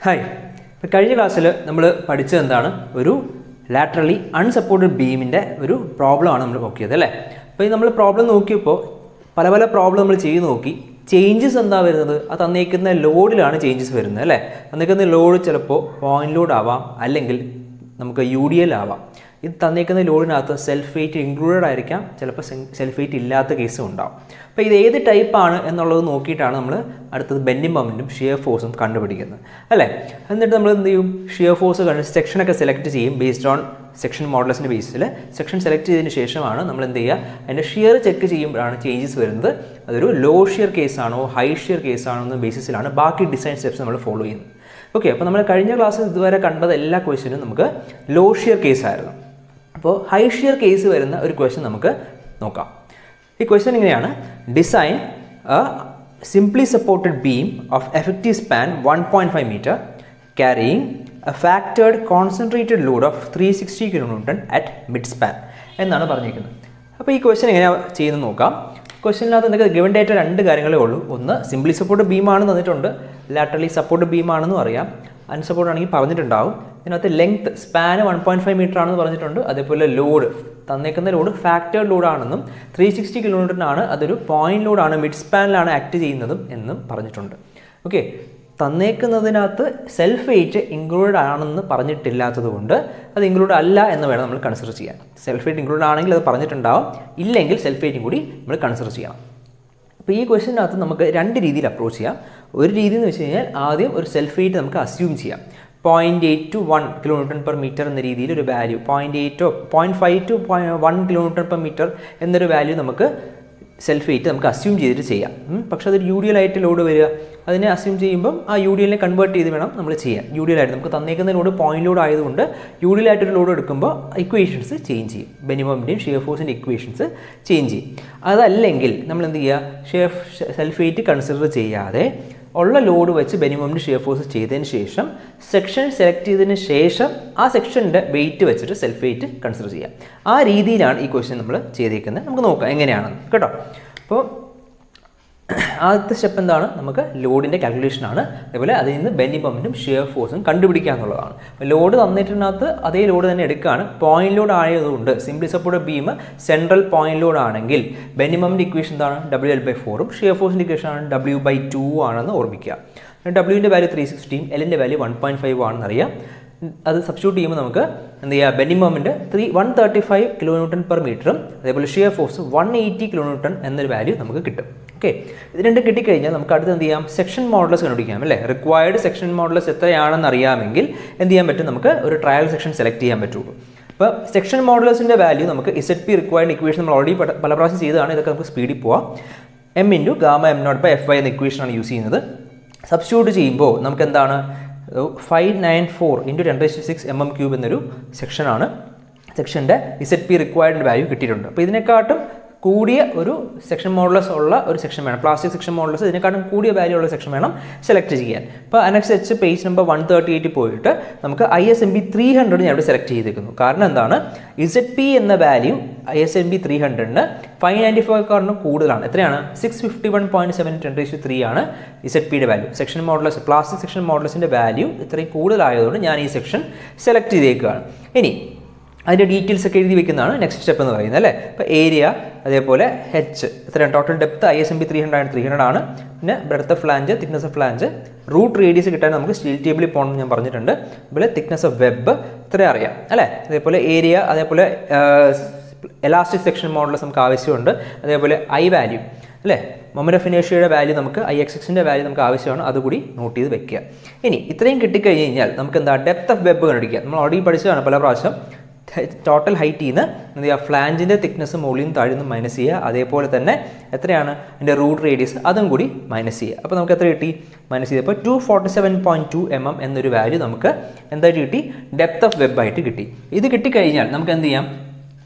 hi ഇപ്പോൾ കഴിഞ്ഞ ക്ലാസ്സിൽ നമ്മൾ പഠിച്ചത് എന്താണ് ഒരു ലാറ്ററലി അൺസപ്പോർട്ടഡ് ബീമിൻ്റെ ഒരു പ്രോബ്ലമാണ് നമ്മൾ നോക്കിയത് അല്ലേ അപ്പോൾ ഈ നമ്മൾ പ്രോബ്ലം നോക്കിയപ്പോൾ പല പല പ്രോബ്ലം നമ്മൾ ചെയ്ത് നോക്കി ചേഞ്ചസ് എന്താ വരുന്നത് ആ തന്നേക്കുന്ന ലോഡിലാണ് ചേഞ്ചസ് വരുന്നത് അല്ലേ തന്നേക്കുന്ന ലോഡ് ചിലപ്പോൾ പോയിന്റ് ലോഡ് ആവാം അല്ലെങ്കിൽ നമുക്ക് യു ഡി എൽ ആവാം ഇത് തന്നേക്കുന്ന ലോഡിനകത്ത് സെൽഫ് വെയിറ്റ് ഇൻക്ലൂഡഡ് ആയിരിക്കാം ചിലപ്പോൾ സെൽഫ് വെയിറ്റ് ഇല്ലാത്ത കേസും ഉണ്ടാവും അപ്പോൾ ഇത് ഏത് ടൈപ്പാണ് എന്നുള്ളത് നോക്കിയിട്ടാണ് നമ്മൾ അടുത്തത് ബെൻഡിങ് മൊമെൻറ്റും ഷിയർ ഫോഴ്സും കണ്ടുപിടിക്കുന്നത് അല്ലേ എന്നിട്ട് നമ്മൾ എന്ത് ചെയ്യും ഷിയർ ഫോഴ്സ് കണ്ട് സെക്ഷനൊക്കെ സെലക്ട് ചെയ്യും ബേസ്ഡ് ഓൺ സെക്ഷൻ മോഡൽസിൻ്റെ ബേസിൽ സെക്ഷൻ സെലക്ട് ചെയ്തതിന് ശേഷമാണ് നമ്മൾ എന്ത് ചെയ്യുക അതിൻ്റെ ഷിയർ ചെക്ക് ചെയ്യുമ്പോഴാണ് ചേഞ്ചസ് വരുന്നത് അതൊരു ലോ ഷിയർ കേസാണോ ഹൈ ഷിയർ കേസാണോ എന്ന ബേസിസിലാണ് ബാക്കി ഡിസൈൻ സ്റ്റെപ്സ് നമ്മൾ ഫോളോ ചെയ്യുന്നത് ഓക്കെ അപ്പോൾ നമ്മൾ കഴിഞ്ഞ ക്ലാസ്സിൽ ഇതുവരെ കണ്ടത് എല്ലാ ക്വസ്റ്റ്യനും നമുക്ക് ലോ ഷിയർ കേസായിരുന്നു അപ്പോൾ ഹൈ ഷിയർ കേസ് വരുന്ന ഒരു ക്വസ്റ്റ്യൻ നമുക്ക് നോക്കാം ഈ ക്വസ്റ്റ്യൻ ഇങ്ങനെയാണ് design a simply supported beam of effective span one point five metre carrying a factored concentrated load of three sixty kilometre at mid span എന്നാണ് പറഞ്ഞിരിക്കുന്നത് അപ്പോൾ ഈ ക്വസ്റ്റ്യൻ എങ്ങനെയാണ് ചെയ്യുന്നത് നോക്കാം ക്വസ്റ്റ്യനിനകത്ത് എന്തൊക്കെ ഗിവൻ ഡേറ്റ രണ്ട് കാര്യങ്ങളേ ഉള്ളൂ ഒന്ന് സിംപ്ലി സപ്പോർട്ട് ബീമാണ് തന്നിട്ടുണ്ട് ലാറ്ററലി സപ്പോർട്ട് ബീമാണെന്നും അറിയാം അൺസപ്പോർട്ട് ആണെങ്കിൽ പറഞ്ഞിട്ടുണ്ടാവും ഇതിനകത്ത് length span one point five metre ആണെന്ന് പറഞ്ഞിട്ടുണ്ട് അതേപോലെ ലോഡ് തന്നേക്കുന്ന ലോഡ് ഫാക്ടേഡ് ലോഡാണെന്നും ത്രീ സിക്സ്റ്റി കിലോമീറ്ററിനാണ് അതൊരു പോയിന്റ് ലോഡാണ് മിഡ് സ്പാനിലാണ് ആക്ട് ചെയ്യുന്നതും എന്നും പറഞ്ഞിട്ടുണ്ട് ഓക്കെ തന്നേക്കുന്നതിനകത്ത് സെൽഫ് വെയിറ്റ് ഇൻക്ലൂഡഡ് ആണെന്ന് പറഞ്ഞിട്ടില്ലാത്തത് കൊണ്ട് അത് ഇൻക്ലൂഡ് അല്ല എന്ന് വേണം നമ്മൾ കൺസിഡർ ചെയ്യാൻ സെൽഫ് വെയിറ്റ് ഇൻക്ലൂഡ് ആണെങ്കിൽ അത് പറഞ്ഞിട്ടുണ്ടാവും ഇല്ലെങ്കിൽ സെൽഫ് വെയിറ്റും കൂടി നമ്മൾ കൺസിഡർ ചെയ്യണം അപ്പോൾ ഈ ക്വസ്റ്റിനകത്ത് നമുക്ക് രണ്ട് രീതിയിൽ അപ്രോച്ച് ചെയ്യാം ഒരു രീതി എന്ന് വെച്ച് കഴിഞ്ഞാൽ ആദ്യം ഒരു സെൽഫ് വെയിറ്റ് നമുക്ക് അസ്യൂം ചെയ്യാം point eight two one kilometre per metre എന്ന രീതിയിൽ ഒരു വാല്യൂ പോയിൻറ്റ് എയ്റ്റോ point five two one kilometre per metre എന്നൊരു വാല്യൂ നമുക്ക് സെൽഫ് വെയിറ്റ് നമുക്ക് അസ്യൂം ചെയ്തിട്ട് ചെയ്യാം പക്ഷെ അതൊരു യു ഡി എൽ ആയിട്ട് ലോഡ് വരിക അതിനെ അസ്യൂം ചെയ്യുമ്പം ആ യു ഡി എല്ലിനെ കൺവേർട്ട് ചെയ്ത് വേണം നമ്മൾ ചെയ്യാൻ യു ഡി എൽ ആയിട്ട് നമുക്ക് തന്നേക്കുന്ന ലോഡ് പോയിന്റ് ലോഡ് ആയതുകൊണ്ട് യു ഡി എൽ ആയിട്ടൊരു ലോഡ് എടുക്കുമ്പോൾ ഇക്വേഷൻസ് ചേഞ്ച് ചെയ്യും ബെനിമമിൻ്റെയും ഷിയർ ഫോഴ്സിൻ്റെ ഇക്വേഷൻസ് ചേഞ്ച് ചെയ്യും അതല്ലെങ്കിൽ നമ്മൾ എന്ത് ചെയ്യുക ഷിയർ സെൽഫ് വെയിറ്റ് കൺസിഡർ ചെയ്യാതെ ഉള്ള ലോഡ് വെച്ച് ബെനിമമിൻ്റെ ഷിയർ ഫോഴ്സ് ചെയ്തതിന് ശേഷം സെക്ഷൻ സെലക്ട് ചെയ്തതിന് ശേഷം ആ സെക്ഷൻ്റെ വെയിറ്റ് വെച്ചിട്ട് സെൽഫ് വെയിറ്റ് കൺസിഡർ ചെയ്യാം ആ രീതിയിലാണ് ഈ ക്വസ്റ്റ്യൻ നമ്മൾ ചെയ്തേക്കുന്നത് നമുക്ക് നോക്കാം എങ്ങനെയാണെന്ന് കേട്ടോ അപ്പോൾ ആദ്യത്തെ സ്റ്റെപ്പ് എന്താണ് നമുക്ക് ലോഡിൻ്റെ കാൽക്കുലേഷൻ ആണ് അതേപോലെ അതിൽ നിന്ന് ബെൻഡിങ് മൊമെൻറ്റും ഷിയർ ഫോഴ്സും കണ്ടുപിടിക്കുക എന്നുള്ളതാണ് അപ്പോൾ ലോഡ് തന്നിട്ടിനകത്ത് അതേ ലോഡ് തന്നെ എടുക്കുകയാണ് പോയിന്റ് ലോഡ് ആയതുകൊണ്ട് simply support beam central point load ആണെങ്കിൽ ബെൻഡിങ് മൊമെൻറ്റ് ഇക്വേഷൻ എന്താണ് ഡബ്ല്യു എൽ ബൈ ഫോറും ഷിയർ ഫോഴ്സിൻ്റെ ഇക്വേഷൻ ആണ് ഡബ്ല്യു ബൈ ടു ആണെന്ന് ഓർമ്മിക്കുക ഡബ്ല്യുവിൻ്റെ വാല്യൂ ത്രീ സിക്സ്റ്റിയും എല്ലിൻ്റെ വാല്യൂ വൺ പോയിൻറ്റ് ഫൈവ് ആണെന്ന് അറിയാം അത് സബ്സ്റ്റിറ്റ്യൂട്ട് ചെയ്യുമ്പോൾ നമുക്ക് എന്ത് ചെയ്യുക bending moment three one thirty five kilometre per മീറ്ററും അതേപോലെ shear force one eighty kilometre എന്നൊരു വാല്യൂ നമുക്ക് കിട്ടും ഓക്കെ ഇത് രണ്ടും കിട്ടിക്കഴിഞ്ഞാൽ നമുക്ക് അടുത്ത് എന്ത് ചെയ്യാം സെക്ഷൻ മോഡൽസ് കണ്ടുപിടിക്കാം അല്ലേ റിക്വയർഡ് സെക്ഷൻ മോഡൽസ് എത്രയാണെന്ന് അറിയാമെങ്കിൽ എന്ത് ചെയ്യാൻ പറ്റും നമുക്ക് ഒരു ട്രയൽ സെക്ഷൻ സെലക്ട് ചെയ്യാൻ പറ്റുള്ളൂ അപ്പോൾ സെക്ഷൻ മോഡൽസിൻ്റെ വാല്യൂ നമുക്ക് ഇസെറ്റ് പി റിക്വയർഡ് ഇക്വേഷൻ നമ്മൾ ഓൾറെഡി പല പ്രാവശ്യം ചെയ്തതാണ് ഇതൊക്കെ നമുക്ക് സ്പീഡിൽ പോവാം M into gamma M nought by F Y എന്ന ഇക്വേഷനാണ് യൂസ് ചെയ്യുന്നത് സബ്സ്റ്റിറ്റ്യൂട്ട് ചെയ്യുമ്പോൾ നമുക്ക് എന്താണ് five nine four into ten raised six M M cube എന്നൊരു സെക്ഷനാണ് സെക്ഷൻ്റെ ഇസെറ്റ് പി റിക്വയർഡ് വാല്യൂ കിട്ടിയിട്ടുണ്ട് അപ്പോൾ ഇതിനെക്കാട്ടും കൂടിയ ഒരു സെക്ഷൻ മോഡലസ് ഉള്ള ഒരു സെക്ഷൻ വേണം പ്ലാസ്റ്റിക് സെക്ഷൻ മോഡലസ് ഇതിനെക്കാട്ടും കൂടിയ വാല്യൂ ഉള്ള സെക്ഷൻ വേണം സെലക്ട് ചെയ്യാൻ ഇപ്പോൾ അനുസരിച്ച് page number one thirty eight പോയിട്ട് നമുക്ക് I S M B three hundred ഞാൻ ഇവിടെ സെലക്ട് ചെയ്തേക്കുന്നു കാരണം എന്താണ് ഇസെറ്റ് പി എന്ന value I S M B three ഹൺഡ്രഡിന് ഫൈവ് നയൻറ്റി ഫൈവ് കൂടുതലാണ് എത്രയാണ് six fifty one point seven ten raised three ആണ് ഇസെറ്റ് പിയുടെ value section modulus plastic section മോഡലസിൻ്റെ വാല്യൂ ഇത്രയും കൂടുതലായതുകൊണ്ട് ഞാൻ ഈ സെക്ഷൻ സെലക്ട് ചെയ്തേക്കുകയാണ് ഇനി അതിൻ്റെ ഡീറ്റെയിൽസ് ഒക്കെ എഴുതി വെക്കുന്നതാണ് നെക്സ്റ്റ് സ്റ്റെപ്പ് എന്ന് പറയുന്നത് അല്ലേ ഇപ്പോൾ ഏരിയ അതേപോലെ ഹെച്ച് എത്രയാണ് total depth I S M B three hundred three hundred ആണ് പിന്നെ breadth of flange thickness of flange root radius കിട്ടാൻ നമുക്ക് സ്റ്റീൽ ടേബിളിൽ പോകണം ഞാൻ പറഞ്ഞിട്ടുണ്ട് അതുപോലെ തിക്നെസ് ഓഫ് വെബ് ഇത്രയും അറിയാം അല്ലേ അതേപോലെ ഏരിയ അതേപോലെ എലാസ്റ്റിക് സെക്ഷൻ മോഡൽസ് നമുക്ക് ആവശ്യമുണ്ട് അതേപോലെ ഐ വാല്യൂ അല്ലേ മൊമൻ ഓഫ് ഇനേഷ്യയുടെ വാല്യൂ നമുക്ക് ഐ എക്സ് എക്സിൻ്റെ വാല്യൂ നമുക്ക് ആവശ്യമാണ് അതുകൂടി നോട്ട് ചെയ്ത് വെക്കുക ഇനി ഇത്രയും കിട്ടിക്കഴിഞ്ഞ് കഴിഞ്ഞാൽ നമുക്ക് എന്താ ഡെപ്ത് ഓഫ് വെബ് കണ്ടുപിടിക്കുക നമ്മൾ ഓൾറെഡി പഠിച്ചതാണ് പല പ്രാവശ്യം ടോട്ടൽ ഹൈറ്റിൽ നിന്ന് എന്ത് ചെയ്യുക ഫ്ലാഞ്ചിൻ്റെ തിക്നെസ് മുകളിൽ നിന്ന് താഴെ നിന്ന് മൈനസ് ചെയ്യുക അതേപോലെ തന്നെ എത്രയാണ് അതിൻ്റെ റൂട്ട് റേഡിയസ് അതും കൂടി മൈനസ് ചെയ്യുക അപ്പോൾ നമുക്ക് എത്ര കിട്ടി മൈനസ് ചെയ്തപ്പോൾ two forty seven point two M M എന്നൊരു വാല്യൂ നമുക്ക് എന്തായിട്ട് കിട്ടി ഡെപ്ത് ഓഫ് വെബ് ആയിട്ട് കിട്ടി ഇത് കിട്ടിക്കഴിഞ്ഞാൽ നമുക്ക് എന്ത് ചെയ്യാം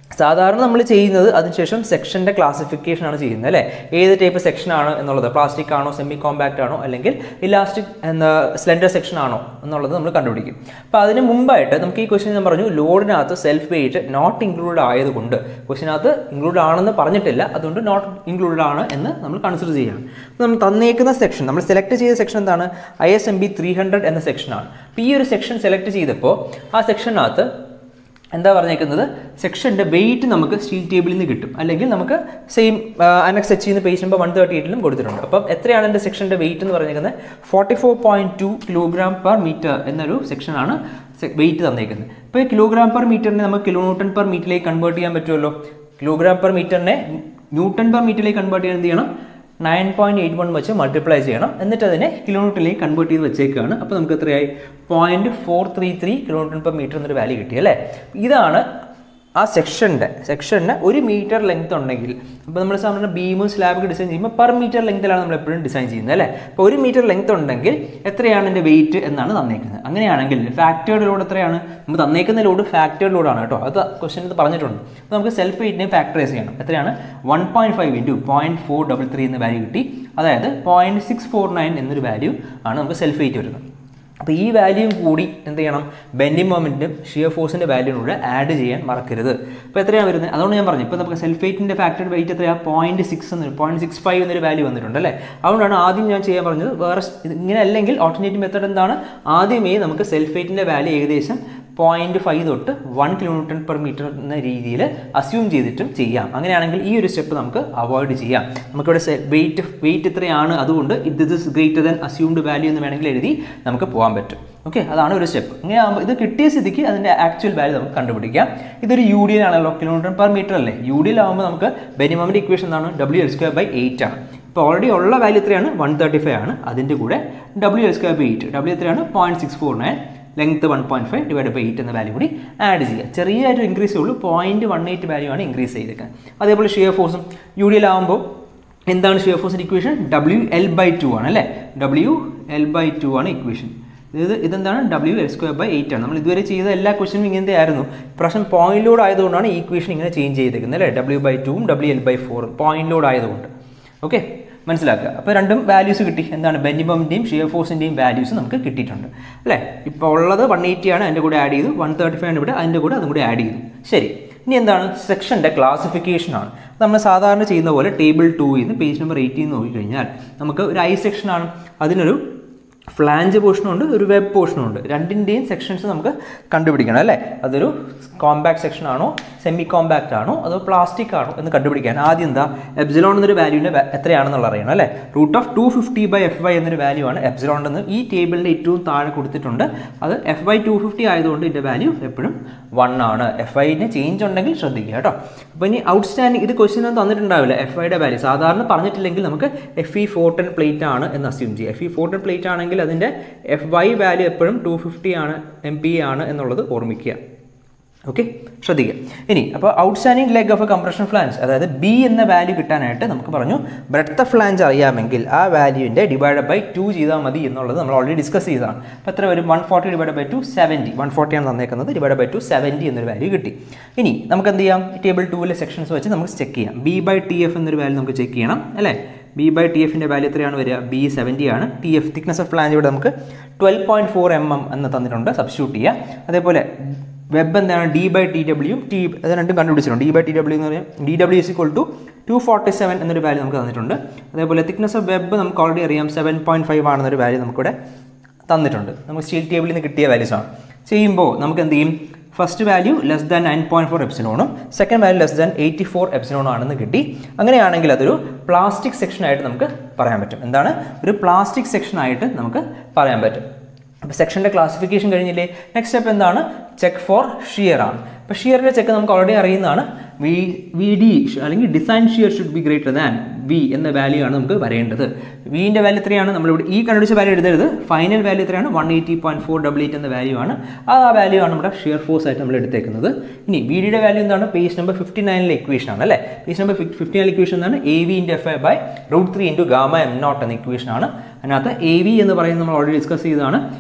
സാധാരണ നമ്മൾ ചെയ്യുന്നത് അതിനുശേഷം സെക്ഷൻ്റെ ക്ലാസിഫിക്കേഷൻ ആണ് ചെയ്യുന്നത് അല്ലേ ഏത് ടൈപ്പ് സെക്ഷൻ ആണ് എന്നുള്ളത് പ്ലാസ്റ്റിക് ആണോ സെമി കോമ്പാക്റ്റ് ആണോ അല്ലെങ്കിൽ ഇലാസ്റ്റിക് എന്താ സ്ലെൻഡർ സെക്ഷൻ ആണോ എന്നുള്ളത് നമ്മൾ കണ്ടുപിടിക്കും അപ്പോൾ അതിന് മുമ്പായിട്ട് നമുക്ക് ഈ ക്വസ്റ്റ്യൻ ഞാൻ പറഞ്ഞു ലോഡിനകത്ത് സെൽഫ് വെയിറ്റ് നോട്ട് ഇൻക്ലൂഡ് ആയതുകൊണ്ട് ക്വസ്റ്റിനകത്ത് ഇൻക്ലൂഡ് ആണെന്ന് പറഞ്ഞിട്ടില്ല അതുകൊണ്ട് നോട്ട് ഇൻക്ലൂഡ് ആണ് എന്ന് നമ്മൾ കൺസിഡർ ചെയ്യണം അപ്പോൾ നമ്മൾ തന്നേക്കുന്ന സെക്ഷൻ നമ്മൾ സെലക്ട് ചെയ്ത സെക്ഷൻ എന്താണ് I S M B three hundred എന്ന സെക്ഷനാണ് അപ്പോൾ ഈ ഒരു സെക്ഷൻ സെലക്ട് ചെയ്തപ്പോൾ ആ സെക്ഷനകത്ത് എന്താ പറഞ്ഞേക്കുന്നത് സെക്ഷൻ്റെ വെയിറ്റ് നമുക്ക് സ്റ്റീൽ ടേബിളിൽ നിന്ന് കിട്ടും അല്ലെങ്കിൽ നമുക്ക് സെയിം അനക്സ് എച്ച് നിന്ന് പേജ് നമ്പർ വൺ തേർട്ടി എയ്റ്റിലും കൊടുത്തിട്ടുണ്ട് അപ്പം എത്രയാണ് എൻ്റെ സെക്ഷൻ്റെ വെയിറ്റ് എന്ന് പറഞ്ഞേക്കുന്നത് forty four point two kilogram per metre എന്നൊരു സെക്ഷനാണ് വെയിറ്റ് തന്നേക്കുന്നത് ഇപ്പോൾ ഈ കിലോഗ്രാം പെർ മീറ്ററിനെ നമുക്ക് കിലോ ന്യൂട്ടൺ പെർ മീറ്ററിലേക്ക് കൺവേർട്ട് ചെയ്യാൻ പറ്റുമല്ലോ കിലോഗ്രാം പെർ മീറ്ററിനെ ന്യൂട്ടൺ പെർ മീറ്ററിലേക്ക് കൺവേർട്ട് ചെയ്യാൻ എന്ത് ചെയ്യണം നയൻ പോയിൻറ്റ് എയ്റ്റ് വൺ വെച്ച് മൾട്ടിപ്ലൈ ചെയ്യണം എന്നിട്ട് അതിനെ കിലോമീറ്ററിലേക്ക് കൺവേർട്ട് ചെയ്ത് വെച്ചേക്കാണ് അപ്പോൾ നമുക്ക് എത്രയായി point four three three kilometre per metre എന്നൊരു വാല്യൂ കിട്ടി അല്ലേ ഇതാണ് ആ സെക്ഷൻ്റെ സെക്ഷന് ഒരു മീറ്റർ ലെങ്ത് ഉണ്ടെങ്കിൽ അപ്പോൾ നമ്മൾ സാധാരണ ബീമും സ്ലാബൊക്കെ ഡിസൈൻ ചെയ്യുമ്പോൾ പെർ മീറ്റർ ലെങ്ത്തിലാണ് നമ്മൾ എപ്പോഴും ഡിസൈൻ ചെയ്യുന്നത് അല്ലേ അപ്പോൾ ഒരു മീറ്റർ ലെങ്ത് ഉണ്ടെങ്കിൽ എത്രയാണ് എൻ്റെ വെയിറ്റ് എന്നാണ് തന്നേക്കുന്നത് അങ്ങനെയാണെങ്കിൽ ഫാക്ടേർഡ് ലോഡ് എത്രയാണ് നമ്മൾ തന്നേക്കുന്ന ലോഡ് ഫാക്ടേർഡ് ലോഡാണ് കേട്ടോ അത് ക്വസ്റ്റ്യൻ പറഞ്ഞിട്ടുണ്ട് അപ്പോൾ നമുക്ക് സെൽഫ് വെയിറ്റിനെ ഫാക്ടറൈസ് ചെയ്യണം എത്രയാണ് one point five into point four double three എന്ന വാല്യൂ കിട്ടി അതായത് പോയിൻറ്റ് സിക്സ് ഫോർ നയൻ എന്നൊരു വാല്യൂ ആണ് നമുക്ക് സെൽഫ് വെയിറ്റ് വരുന്നത് അപ്പോൾ ഈ വാല്യൂയും കൂടി എന്ത് ചെയ്യണം ബെൻഡിങ് മൊമെൻറ്റും ഷിയർ ഫോഴ്സിൻ്റെ വാല്യൂയും കൂടെ ആഡ് ചെയ്യാൻ മറക്കരുത് അപ്പോൾ എത്രയാണ് വരുന്നത് അതുകൊണ്ട് ഞാൻ പറഞ്ഞു ഇപ്പോൾ നമുക്ക് സെൽഫ് വെയിറ്റിൻ്റെ ഫാക്ടർ വെയിറ്റ് എത്രയാണ് പോയിൻറ്റ് സിക്സ് എന്ന് പോയിൻറ്റ് സിക്സ് ഫൈവ് എന്നൊരു വാല്യൂ വന്നിട്ടുണ്ട് അല്ലേ അതുകൊണ്ടാണ് ആദ്യം ഞാൻ ചെയ്യാൻ പറഞ്ഞത് വേറെ ഇത് ഇങ്ങനെ അല്ലെങ്കിൽ ഓൾട്ടർനേറ്റീവ് മെത്തേഡ് എന്താണ് ആദ്യമേ നമുക്ക് സെൽഫ് വെയിറ്റിൻ്റെ വാല്യൂ ഏകദേശം പോയിൻറ്റ് ഫൈവ് തൊട്ട് വൺ കിലോമീറ്റർ പെർ മീറ്റർ എന്ന രീതിയിൽ അസ്യൂം ചെയ്തിട്ടും ചെയ്യാം അങ്ങനെയാണെങ്കിൽ ഈ ഒരു സ്റ്റെപ്പ് നമുക്ക് അവോയ്ഡ് ചെയ്യാം നമുക്കിവിടെ വെയിറ്റ് വെയിറ്റ് ഇത്രയാണ് അതുകൊണ്ട് ഇത് is greater than assumed value എന്ന് വേണമെങ്കിൽ എഴുതി നമുക്ക് പോകാൻ പറ്റും ഓക്കെ അതാണ് ഒരു സ്റ്റെപ്പ് ഇങ്ങനെ ആകുമ്പോൾ ഇത് കിട്ടിയ സ്ഥിതിക്ക് അതിൻ്റെ ആക്ച്വൽ വാല്യൂ നമുക്ക് കണ്ടുപിടിക്കാം ഇതൊരു യു ഡി ആണല്ലോ കിലോമീറ്റർ പെർ മീറ്റർ അല്ലേ യു ഡിയിൽ ആകുമ്പോൾ നമുക്ക് ബെനിമമിൻ്റെ ഇക്വേഷൻ എന്താണ് W L square by eight ആണ് ഇപ്പോൾ ഓൾറെഡി ഉള്ള വാല്യൂ എത്രയാണ് വൺ തേർട്ടി ഫൈവ് ആണ് അതിൻ്റെ കൂടെ W L square by eight W എത്രയാണ് point six four nine length one point five divide by eight എന്ന വാല്യൂ കൂടി ആഡ് ചെയ്യുക ചെറിയൊരു ഇൻക്രീസ് ഉള്ളൂ പോയിൻറ്റ് വൺ എയ്റ്റ് വാല്യൂ ആണ് ഇൻക്രീസ് ചെയ്തേക്കുന്നത് അതേപോലെ ഷിയർ ഫോഴ്സും യു ഡി എലാകുമ്പോൾ എന്താണ് ഷിയർ ഫോഴ്സിൻ്റെ equation W L by two ആണ് അല്ലേ ഡബ്ല്യു എൽ ബൈ ടു ആണ് ഇക്വേഷൻ ഇത് ഇതെന്താണ് W L square by eight ആണ് നമ്മൾ ഇതുവരെ ചെയ്ത എല്ലാ ക്വസ്റ്റനും ഇങ്ങനത്തെ ആയിരുന്നു ഇപ്രാവശ്യം പോയിന്റ് ലോഡ് ആയതുകൊണ്ടാണ് ഈ ഇക്വേഷൻ ഇങ്ങനെ ചേഞ്ച് ചെയ്തേക്കുന്നത് അല്ലേ ഡബ്ല്യു ബൈ ടുവും ഡബ്ല്യു എൽ ബൈ ഫോറും പോയിന്റ് ലോഡ് ആയതുകൊണ്ട് ഓക്കെ മനസ്സിലാക്കുക അപ്പോൾ രണ്ടും വാല്യൂസ് കിട്ടി എന്താണ് ബെഞ്ചിബമിൻ്റെയും ഷിയർ ഫോഴ്സിൻ്റെയും വാല്യൂസ് നമുക്ക് കിട്ടിയിട്ടുണ്ട് അല്ലേ ഇപ്പോൾ ഉള്ളത് വൺ എയ്റ്റി ആണ് അതിൻ്റെ കൂടെ ആഡ് ചെയ്തു വൺ തേർട്ടി ഫൈവ് ആണ് ഇവിടെ അതിൻ്റെ കൂടെ അതും കൂടെ ആഡ് ചെയ്തു ശരി ഇനി എന്താണ് സെക്ഷൻ്റെ ക്ലാസിഫിക്കേഷൻ ആണ് നമ്മൾ സാധാരണ ചെയ്യുന്ന പോലെ ടേബിൾ ടൂയിൽ നിന്ന് പേജ് നമ്പർ എയ്റ്റീൻ നോക്കിക്കഴിഞ്ഞാൽ നമുക്ക് ഒരു ഐ സെക്ഷനാണ് അതിനൊരു ഫ്ലാഞ്ച് പോർഷനും ഉണ്ട് ഒരു വെബ് പോർഷനും ഉണ്ട് രണ്ടിൻ്റെയും സെക്ഷൻസ് നമുക്ക് കണ്ടുപിടിക്കണം അല്ലേ അതൊരു കോമ്പാക്ട് സെക്ഷൻ ആണോ സെമി കോമ്പാക്റ്റ് ആണോ അതോ പ്ലാസ്റ്റിക് ആണോ എന്ന് കണ്ടുപിടിക്കാൻ ആദ്യം എന്താ എബ്സിലോൺ എന്നൊരു വാല്യൂവിൻ്റെ എത്രയാണെന്നുള്ള അറിയണം അല്ലേ root of two fifty by F Y എന്നൊരു വാല്യൂ ആണ് എബ്സിലോൺ എന്ന് ഈ ടേബിളിൻ്റെ ഏറ്റവും താഴെ കൊടുത്തിട്ടുണ്ട് അത് എഫ് വൈ ടു ഫിഫ്റ്റി ആയതുകൊണ്ട് ഇതിൻ്റെ വാല്യൂ എപ്പോഴും വൺ ആണ് എഫ് ഐന് ചേഞ്ച് ഉണ്ടെങ്കിൽ ശ്രദ്ധിക്കുക കേട്ടോ അപ്പോൾ ഇനി ഔട്ട്സ്റ്റാൻഡിങ് ഇത് ക്വസ്റ്റ്യൻ ഒന്നും തന്നിട്ടുണ്ടാവില്ല എഫ് ഐയുടെ വാല്യൂ സാധാരണ പറഞ്ഞിട്ടില്ലെങ്കിൽ നമുക്ക് F E four ten plate ആണ് എന്ന് അസ്യൂം ചെയ്യുക F E four ten plate ആണെങ്കിൽ അതിൻ്റെ എഫ് വൈ വാല്യൂ എപ്പോഴും ടു ഫിഫ്റ്റി ആണ് എം പി ആണ് എന്നുള്ളത് ഓർമ്മിക്കുക ഓക്കെ ശ്രദ്ധിക്കുക ഇനി അപ്പോൾ outstanding leg of a compression flange അതായത് ബി എന്ന വാല്യൂ കിട്ടാനായിട്ട് നമുക്ക് പറഞ്ഞു ബ്രെഡ്ത്ത് ഓഫ് ഫ്ലാൻസ് അറിയാമെങ്കിൽ ആ വാല്യൂവിൻ്റെ ഡിവൈഡ് ബൈ ടു ചെയ്താൽ മതി എന്നുള്ളത് നമ്മൾ ഓൾറെഡി ഡിസ്കസ് ചെയ്തതാണ് അപ്പോൾ എത്ര വരും one forty divide by two seventy one ഫോർട്ടിയാണ് തന്നേക്കുന്നത് ഡിവൈഡ് ബൈ ടു സെവൻറ്റി എന്നൊരു വാല്യൂ കിട്ടി ഇനി നമുക്ക് എന്ത് ചെയ്യാം ഈ ടേബിൾ ടൂവിലെ സെക്ഷൻസ് വെച്ച് നമുക്ക് ചെക്ക് ചെയ്യാം ബി ബൈ ടി എഫ് എന്നൊരു വാല്യൂ നമുക്ക് ചെക്ക് ചെയ്യണം അല്ലേ ബി ബൈ ടി എഫിൻ്റെ വാല്യൂ എത്രയാണ് വരിക ബി സെവൻറ്റി ആണ് T F thickness of flange ഇവിടെ നമുക്ക് twelve point four M M എന്ന് തന്നിട്ടുണ്ട് സബ്സ്റ്റിറ്റ്യൂട്ട് ചെയ്യുക അതേപോലെ വെബ് എന്താണ് D by T W T അത് രണ്ടും കണ്ടുപിടിച്ചിട്ടുണ്ട് ഡി ബൈ ടി ഡബ്ല്യു എന്ന് പറഞ്ഞാൽ D W is equal to two forty seven എന്നൊരു വാല്യൂ നമുക്ക് തന്നിട്ടുണ്ട് അതേപോലെ തിക്നെസ് ഓഫ് വെബ് നമുക്ക് ഓൾറെഡി അറിയാം സെവൻ പോയിൻറ്റ് ഫൈവ് ആണെന്നൊരു വാല്യൂ നമുക്കിവിടെ തന്നിട്ടുണ്ട് നമുക്ക് സ്റ്റീൽ ടേബിളിൽ നിന്ന് കിട്ടിയ വാല്യൂസ് ആണ് ചെയ്യുമ്പോൾ നമുക്ക് എന്ത് ചെയ്യും first value less than nine point four എപ്സിലോണും second value less than eighty four എപ്സിലോണും ആണെന്ന് കിട്ടി അങ്ങനെയാണെങ്കിൽ അതൊരു പ്ലാസ്റ്റിക് സെക്ഷനായിട്ട് നമുക്ക് പറയാൻ പറ്റും എന്താണ് ഒരു പ്ലാസ്റ്റിക് സെക്ഷനായിട്ട് നമുക്ക് പറയാൻ പറ്റും അപ്പോൾ സെക്ഷൻ്റെ ക്ലാസിഫിക്കേഷൻ കഴിഞ്ഞില്ലേ നെക്സ്റ്റ് സ്റ്റെപ്പ് എന്താണ് ചെക്ക് ഫോർ ഷിയർ ആണ് അപ്പോൾ ഷിയറിൻ്റെ ചെക്ക് നമുക്ക് ഓൾറെഡി അറിയുന്നതാണ് വി വി ഡി അല്ലെങ്കിൽ design shear should be greater than V എന്ന വാല്യൂ ആണ് നമുക്ക് വരേണ്ടത് വിൻ്റെ വാല്യൂ എത്രയാണ് നമ്മളിവിടെ ഈ കണ്ടുപിടിച്ച വാല്യൂ എഴുതരുത് ഫൈനൽ വാല്യൂ എത്രയാണ് one eighty point four double eight എന്ന വാല്യൂ ആണ് ആ വാല്യൂ ആണ് നമ്മുടെ ഷിയർ ഫോഴ്സ് ആയിട്ട് നമ്മൾ എടുത്തേക്കുന്നത് ഇനി വി ഡിയുടെ വാല്യൂ എന്താണ് പേജ് നമ്പർ ഫിഫ്റ്റി നയനിലെ ഇക്വേഷൻ ആണ് അല്ലേ page number fifty nine equation എന്താണ് A V into F I by root three into gamma M not എന്ന ഇക്വേഷൻ ആണ് അതിനകത്ത് എ വി എന്ന് പറയുന്നത് നമ്മൾ ഓൾറെഡി ഡിസ്കസ് ചെയ്തതാണ്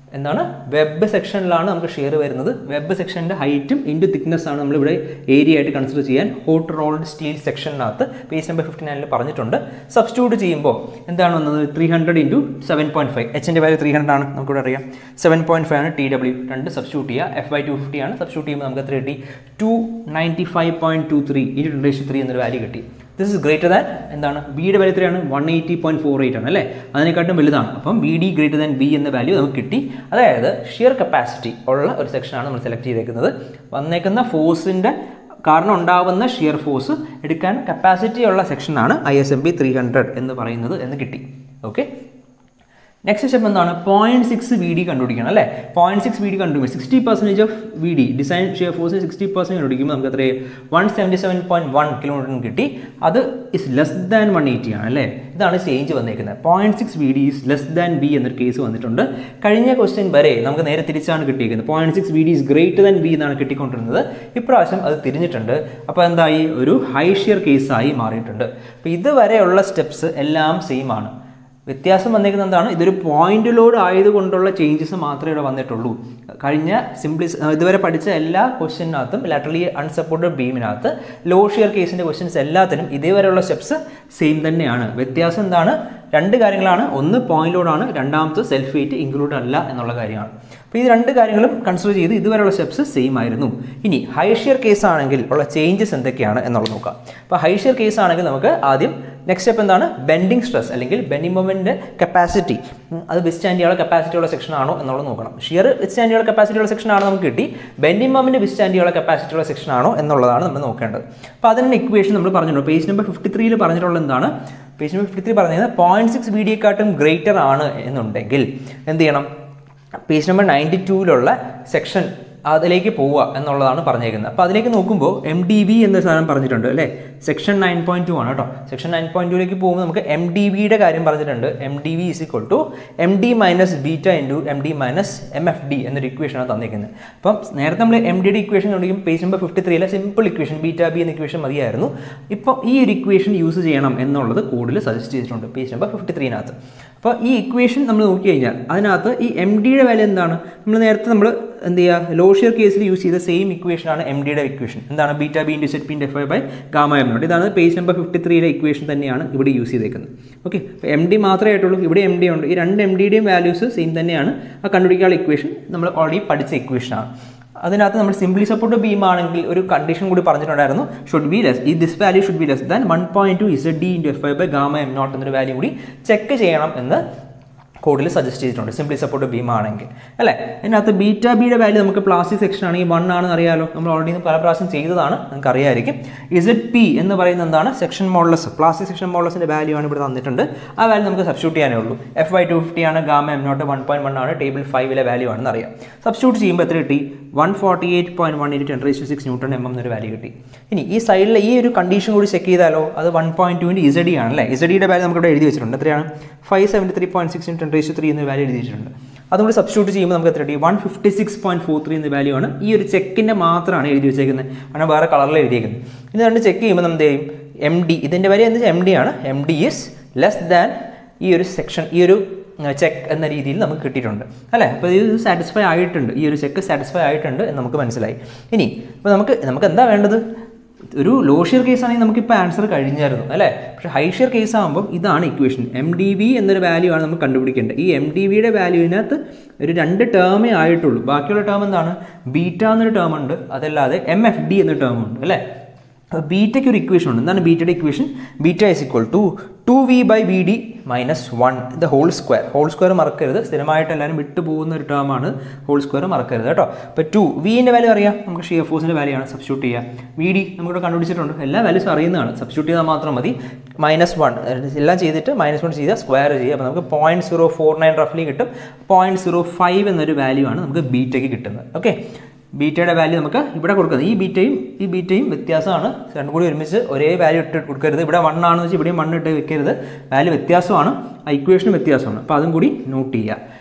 എന്താണ് വെബ് സെക്ഷനിലാണ് നമുക്ക് ഷെയർ വരുന്നത് വെബ് സെക്ഷൻ്റെ ഹൈറ്റും ഇൻറ്റു തിക്നെസ് ആണ് നമ്മളിവിടെ ഏരിയ ആയിട്ട് കൺസിഡർ ചെയ്യാൻ ഹോട്ട് റോൾഡ് സ്റ്റീൽ സെക്ഷനകത്ത് പേജ് നമ്പർ ഫിഫ്റ്റി നയനിൽ പറഞ്ഞിട്ടുണ്ട് സബ്സ്റ്റിറ്റ്യൂട്ട് ചെയ്യുമ്പോൾ എന്താണ് വന്നത് three hundred into seven point five എച്ചിൻ്റെ വാല്യൂ ത്രീ ഹൺഡ്രഡ് ആണ് നമുക്കിവിടെ അറിയാം സെവൻ പോയിൻറ്റ് ഫൈവ് ആണ് ടി ഡബ്ല്യൂ രണ്ട് സബ്സ്റ്റിറ്റ്യൂട്ട് ചെയ്യുക എഫ് ബൈ ടു ഫിഫ്റ്റി ആണ് സബ്സ്റ്റിറ്റ്യൂട്ട് ചെയ്യുമ്പോൾ നമുക്ക് എത്ര കിട്ടി two ninety five point two three into ten three എന്നൊരു വാല്യൂ കിട്ടി ദിസ് ഇസ് ഗ്രേറ്റർ ദാൻ എന്താണ് ബിയുടെ വാല്യൂ എത്രയാണ് one eighty point four eight ആണ് അല്ലേ അതിനെക്കാട്ടും വലുതാണ് അപ്പം B D greater than B എന്ന വാല്യൂ നമുക്ക് കിട്ടി അതായത് ഷിയർ കപ്പാസിറ്റി ഉള്ള ഒരു സെക്ഷനാണ് നമ്മൾ സെലക്ട് ചെയ്തേക്കുന്നത് വന്നേക്കുന്ന ഫോഴ്സിൻ്റെ കാരണം ഉണ്ടാവുന്ന ഷിയർ ഫോഴ്സ് എടുക്കാൻ കപ്പാസിറ്റി ഉള്ള സെക്ഷനാണ് I S M B three hundred എന്ന് പറയുന്നത് എന്ന് കിട്ടി ഓക്കെ നെക്സ്റ്റ് സ്റ്റെപ്പ് എന്താണ് പോയിന്റ് സിക്സ് വി ഡി കണ്ടുപിടിക്കണം അല്ലേ പോയിന്റ് സിക്സ് വി ഡി കണ്ടുപിടിക്കും sixty percentage of V D design shear ഫോഴ്സിന് സിക്സ്റ്റി പെർസെൻറ്റ് കണ്ടുപിടിക്കുമ്പോൾ നമുക്ക് എത്രയും one seventy seven point one കിലോമീറ്ററിന് കിട്ടി അത് is less than one eighty ആണ് അല്ലേ ഇതാണ് ചേഞ്ച് വന്നേക്കുന്നത് point six V D is less than B എന്നൊരു കേസ് വന്നിട്ടുണ്ട് കഴിഞ്ഞ ക്വസ്റ്റ്യൻ വരെ നമുക്ക് നേരെ തിരിച്ചാണ് കിട്ടിയിരിക്കുന്നത് point six V D is greater than B എന്നാണ് കിട്ടിക്കൊണ്ടിരുന്നത് ഇപ്രാവശ്യം അത് തിരിഞ്ഞിട്ടുണ്ട് അപ്പോൾ എന്തായി ഒരു ഹൈ ഷിയർ കേസായി മാറിയിട്ടുണ്ട് അപ്പോൾ ഇതുവരെയുള്ള സ്റ്റെപ്സ് എല്ലാം സെയിം ആണ് വ്യത്യാസം വന്നിരിക്കുന്നത് എന്താണ് ഇതൊരു പോയിന്റ് ലോഡ് ആയതുകൊണ്ടുള്ള ചേഞ്ചസ് മാത്രമേ ഇവിടെ വന്നിട്ടുള്ളൂ കഴിഞ്ഞ സിംപ്ലി ഇതുവരെ പഠിച്ച എല്ലാ ക്വസ്റ്റ്യനകത്തും ലാറ്ററലി അൺസപ്പോർട്ടഡ് ബീമിനകത്ത് ലോ ഷിയർ കേസിൻ്റെ ക്വസ്റ്റ്യൻസ് എല്ലാത്തിനും ഇതേവരെയുള്ള സ്റ്റെപ്സ് സെയിം തന്നെയാണ് വ്യത്യാസം എന്താണ് രണ്ട് കാര്യങ്ങളാണ് ഒന്ന് പോയിന്റ് ലോഡാണ് രണ്ടാമത്തെ സെൽഫ് വെയിറ്റ് ഇൻക്ലൂഡ് അല്ല എന്നുള്ള കാര്യമാണ് അപ്പോൾ ഈ രണ്ട് കാര്യങ്ങളും കൺസിഡർ ചെയ്ത് ഇതുവരെയുള്ള സ്റ്റെപ്സ് സെയിം ആയിരുന്നു ഇനി ഹൈഷിയർ കേസ് ആണെങ്കിൽ ഉള്ള ചേഞ്ചസ് എന്തൊക്കെയാണ് എന്നുള്ളത് നോക്കാം അപ്പോൾ ഹൈഷിയർ കേസ് ആണെങ്കിൽ നമുക്ക് ആദ്യം നെക്സ്റ്റ് സ്റ്റെപ്പ് എന്താണ് ബെൻഡിങ് സ്ട്രെസ് അല്ലെങ്കിൽ ബെൻഡിങ് മൊമെൻറ്റ് കപ്പാസിറ്റി അത് വിസ്റ്റാൻഡ് ചെയ്യാനുള്ള കപ്പാസിറ്റി ഉള്ള സെക്ഷൻ ആണോ എന്നുള്ളത് നോക്കണം ഷിയർ വിസ്റ്റാൻഡ് ചെയ്യാനുള്ള കപ്പാസിറ്റി ഉള്ള സെക്ഷൻ ആണോ നമുക്ക് കിട്ടി ബെൻഡിങ് മൊമെൻറ്റ് വിസ്റ്റാൻഡ് ചെയ്യാനുള്ള കപ്പാസിറ്റി ഉള്ള സെക്ഷൻ ആണോ എന്നുള്ളതാണ് നമ്മൾ നോക്കേണ്ടത് അപ്പോൾ അതിൻ്റെ ഇക്വേഷൻ നമ്മൾ പറഞ്ഞിട്ടുണ്ട് പേജ് നമ്പർ ഫിഫ്റ്റി ത്രീയിൽ പറഞ്ഞിട്ടുള്ളത് എന്താണ് പേജ് നമ്പർ ഫിഫ്റ്റി ത്രീ പറഞ്ഞത് പോയിന്റ് സിക്സ് ബി ഡിയെക്കാട്ടും ഗ്രേറ്റർ ആണ് എന്നുണ്ടെങ്കിൽ എന്ത് ചെയ്യണം പേജ് നമ്പർ നയൻറ്റി ടൂവിലുള്ള സെക്ഷൻ അതിലേക്ക് പോവുക എന്നുള്ളതാണ് പറഞ്ഞേക്കുന്നത് അപ്പോൾ അതിലേക്ക് നോക്കുമ്പോൾ എം ഡി വി എന്ന സാധനം പറഞ്ഞിട്ടുണ്ട് അല്ലേ സെക്ഷൻ നയൻ പോയിന്റ് ടു ആണ് കേട്ടോ സെക്ഷൻ നയൻ പോയിന്റ് ടുവിലേക്ക് പോകുമ്പോൾ നമുക്ക് എം ഡി വിയുടെ കാര്യം പറഞ്ഞിട്ടുണ്ട് M D V is equal to M D minus beta into M D minus M F D എന്നൊരു ഇക്വേഷനാണ് തന്നിരിക്കുന്നത് അപ്പം നേരത്തെ നമ്മൾ എം ഡിയുടെ ഇക്വേഷൻ കണ്ടുപിടിക്കും പേജ് നമ്പർ ഫിഫ്റ്റി ത്രീയിലെ സിമ്പിൾ ഇക്വേഷൻ ബീറ്റ ബി എന്ന ഇക്വേഷൻ മതിയായിരുന്നു ഇപ്പോൾ ഈ ഒരു ഇക്വേഷൻ യൂസ് ചെയ്യണം എന്നുള്ളത് കൂടുതൽ സജസ്റ്റ് ചെയ്തിട്ടുണ്ട് പേജ് നമ്പർ ഫിഫ്റ്റി ത്രീനകത്ത് അപ്പോൾ ഈ ഇക്വേഷൻ നമ്മൾ നോക്കി കഴിഞ്ഞാൽ അതിനകത്ത് ഈ എം ഡിയുടെ വാല്യൂ എന്താണ് നമ്മൾ നേരത്തെ നമ്മൾ എന്ത് ചെയ്യുക ലോഷിയർ കേസിൽ യൂസ് ചെയ്ത സെയിം ഇക്വേഷനാണ് എം ഡിയുടെ ഇക്വേഷൻ എന്താണ് beta B into Z P into F by gamma M naught ഇതാണ് പേജ് നമ്പർ ഫിഫ്റ്റി ത്രീയിലെ ഇക്വേഷൻ തന്നെയാണ് ഇവിടെ യൂസ് ചെയ്തേക്കുന്നത് ഓക്കെ അപ്പോൾ എം ഡി മാത്രമേ ആയിട്ടുള്ളൂ ഇവിടെ എം ഡി ഉണ്ട് ഈ രണ്ട് എം ഡിയുടെയും വാല്യൂസ് സെയിം തന്നെയാണ് ആ കണ്ടുപിടിക്കാനുള്ള ഇക്വേഷൻ നമ്മൾ ഓൾറെഡി പഠിച്ച ഇക്വേഷനാണ് അതിനകത്ത് നമ്മൾ സിംപ്ലി സപ്പോർട്ട് ബീം ആണെങ്കിൽ ഒരു കണ്ടീഷൻ കൂടി പറഞ്ഞിട്ടുണ്ടായിരുന്നു ഷുഡ് ബി ലെസ് ഈ this value should be less than one point two Z D into F I by gamma M naught എന്നൊരു വാല്യൂ കൂടി ചെക്ക് ചെയ്യണം എന്ന് കോഡിൽ സജസ്റ്റ് ചെയ്തിട്ടുണ്ട് സിംപ്ലി സപ്പോർട്ട് ബീം ആണെങ്കിൽ അല്ലേ അതിനകത്ത് ബീറ്റ ബിയുടെ വാല്യൂ നമുക്ക് പ്ലാസ്റ്റിക് സെക്ഷൻ ആണെങ്കിൽ വൺ ആണെന്ന് അറിയാലോ നമ്മൾ ഓൾറെഡി പല പ്രാവശ്യം ചെയ്തതാണ് നിങ്ങൾക്ക് അറിയാമായിരിക്കും ഇസഡ് പി എന്ന് പറയുന്നത് എന്താണ് സെക്ഷൻ മോഡലസ് പ്ലാസ്റ്റിക് സെക്ഷൻ മോഡലസിൻ്റെ വാല്യൂ ആണ് ഇവിടെ തന്നിട്ടുണ്ട് ആ വാല്യൂ നമുക്ക് സബ്സ്റ്റിറ്റ്യൂട്ട് ചെയ്യാനേ ഉള്ളൂ എഫ് വൈ ടു ഫിഫ്റ്റി ആണ് gamma M naught one point one ആണ് ടേബിൾ ഫൈവിലെ വാല്യൂ ആണെന്ന് അറിയാം സബ്സ്റ്റിറ്റ്യൂട്ട് ചെയ്യുമ്പോൾ എത്ര കിട്ടി one forty eight point one into ten raise six newton M എന്നൊരു വാല്യൂ കിട്ടി ഇനി ഈ സൈഡിൽ ഈ ഒരു കണ്ടീഷൻ കൂടി ചെക്ക് ചെയ്താലോ അത് വൺ പോയിന്റ് ടുവിൻ്റെ ഇസഡി ആണ് അല്ലേ ഇസഡിയുടെ വാല്യൂ നമുക്ക് ഇവിടെ എഴുതി വെച്ചിട്ടുണ്ട് എത്രയാണ് five seventy three point six ten raise three എന്ന വാല്യൂ എഴുതി വെച്ചിട്ടുണ്ട് അതും കൂടി സബ്സ്റ്റിറ്റ്യൂട്ട് ചെയ്യുമ്പോൾ നമുക്ക് എത്ര കിട്ടി one fifty six point four three എന്ന വാല്യൂ ആണ് ഈ ഒരു ചെക്കിൻ്റെ മാത്രമാണ് എഴുതി വെച്ചേക്കുന്നത് ആണ് വേറെ കളറിൽ എഴുതിയേക്കുന്നത് ഇത് രണ്ട് ചെക്ക് ചെയ്യുമ്പോൾ നമ്മൾ ചെയ്യും എം ഡി ഇതിൻ്റെ വാല്യൂ എന്താ എം ഡി ആണ് M D is less than ഈ ഒരു സെക്ഷൻ ഈ ഒരു ചെക്ക് എന്ന രീതിയിൽ നമുക്ക് കിട്ടിയിട്ടുണ്ട് അല്ലേ അപ്പോൾ ഇത് സാറ്റിസ്ഫൈ ആയിട്ടുണ്ട് ഈ ഒരു ചെക്ക് സാറ്റിസ്ഫൈ ആയിട്ടുണ്ട് എന്ന് നമുക്ക് മനസ്സിലായി ഇനി ഇപ്പോൾ നമുക്ക് നമുക്ക് എന്താ വേണ്ടത് ഒരു ലോ ഷിയർ കേസ് ആണെങ്കിൽ നമുക്കിപ്പോൾ ആൻസർ കഴിഞ്ഞായിരുന്നു അല്ലേ പക്ഷേ ഹൈ ഷിയർ കേസ് ആകുമ്പോൾ ഇതാണ് ഇക്വേഷൻ എം ഡി വി എന്നൊരു വാല്യൂ ആണ് നമുക്ക് കണ്ടുപിടിക്കേണ്ടത് ഈ എം ഡി വിയുടെ വാല്യൂവിനകത്ത് ഒരു രണ്ട് ടേമേ ആയിട്ടുള്ളൂ ബാക്കിയുള്ള ടേം എന്താണ് ബീറ്റ എന്നൊരു ടേം ഉണ്ട് അതല്ലാതെ എം എഫ് ഡി എന്നൊരു ടേം ഉണ്ട് അല്ലേ ബീറ്റയ്ക്ക് ഒരു ഇക്വേഷൻ ഉണ്ട് എന്താണ് ബീറ്റയുടെ equation beta is equal to two V by V D minus one the whole square whole square മറക്കരുത് സ്ഥിരമായിട്ട് എല്ലാവരും വിട്ടു പോകുന്ന ഒരു ടേമാണ് ഹോൾ സ്ക്വയർ മറക്കരുത് കേട്ടോ അപ്പോൾ ടു വിൻ്റെ വാല്യൂ അറിയാം നമുക്ക് ഷിയർ ഫോഴ്സിൻ്റെ വാല്യൂ ആണ് സബ്സ്റ്റിറ്റ്യൂട്ട് ചെയ്യുക വി ഡി നമുക്കിവിടെ കണ്ടുപിടിച്ചിട്ടുണ്ട് എല്ലാ വാല്യൂസ് അറിയുന്നതാണ് സബ്സ്റ്റിറ്റ്യൂട്ട് ചെയ്താൽ മാത്രം മതി മൈനസ് വൺ എല്ലാം ചെയ്തിട്ട് മൈനസ് വൺ ചെയ്താൽ സ്ക്വയർ ചെയ്യുക അപ്പോൾ നമുക്ക് പോയിൻറ്റ് സീറോ ഫോർ നയൻ റഫ്ലി കിട്ടും പോയിൻറ്റ് സീറോ ഫൈവ് എന്നൊരു വാല്യൂ ആണ് നമുക്ക് ബീറ്റയ്ക്ക് കിട്ടുന്നത് ഓക്കെ ബീറ്റയുടെ വാല്യൂ നമുക്ക് ഇവിടെ കൊടുക്കുന്നത് ഈ ബീറ്റയും ഈ ബീറ്റയും വ്യത്യാസമാണ് രണ്ടും കൂടി ഒരുമിച്ച് ഒരേ വാല്യൂ ഇട്ട് കൊടുക്കരുത് ഇവിടെ വൺ ആണെന്ന് വെച്ചാൽ ഇവിടെയും വൺ ഇട്ട് വെക്കരുത് വാല്യൂ വ്യത്യാസമാണ് ആ ഇക്വേഷനും വ്യത്യാസമാണ് അപ്പോൾ അതും കൂടി നോട്ട് ചെയ്യുക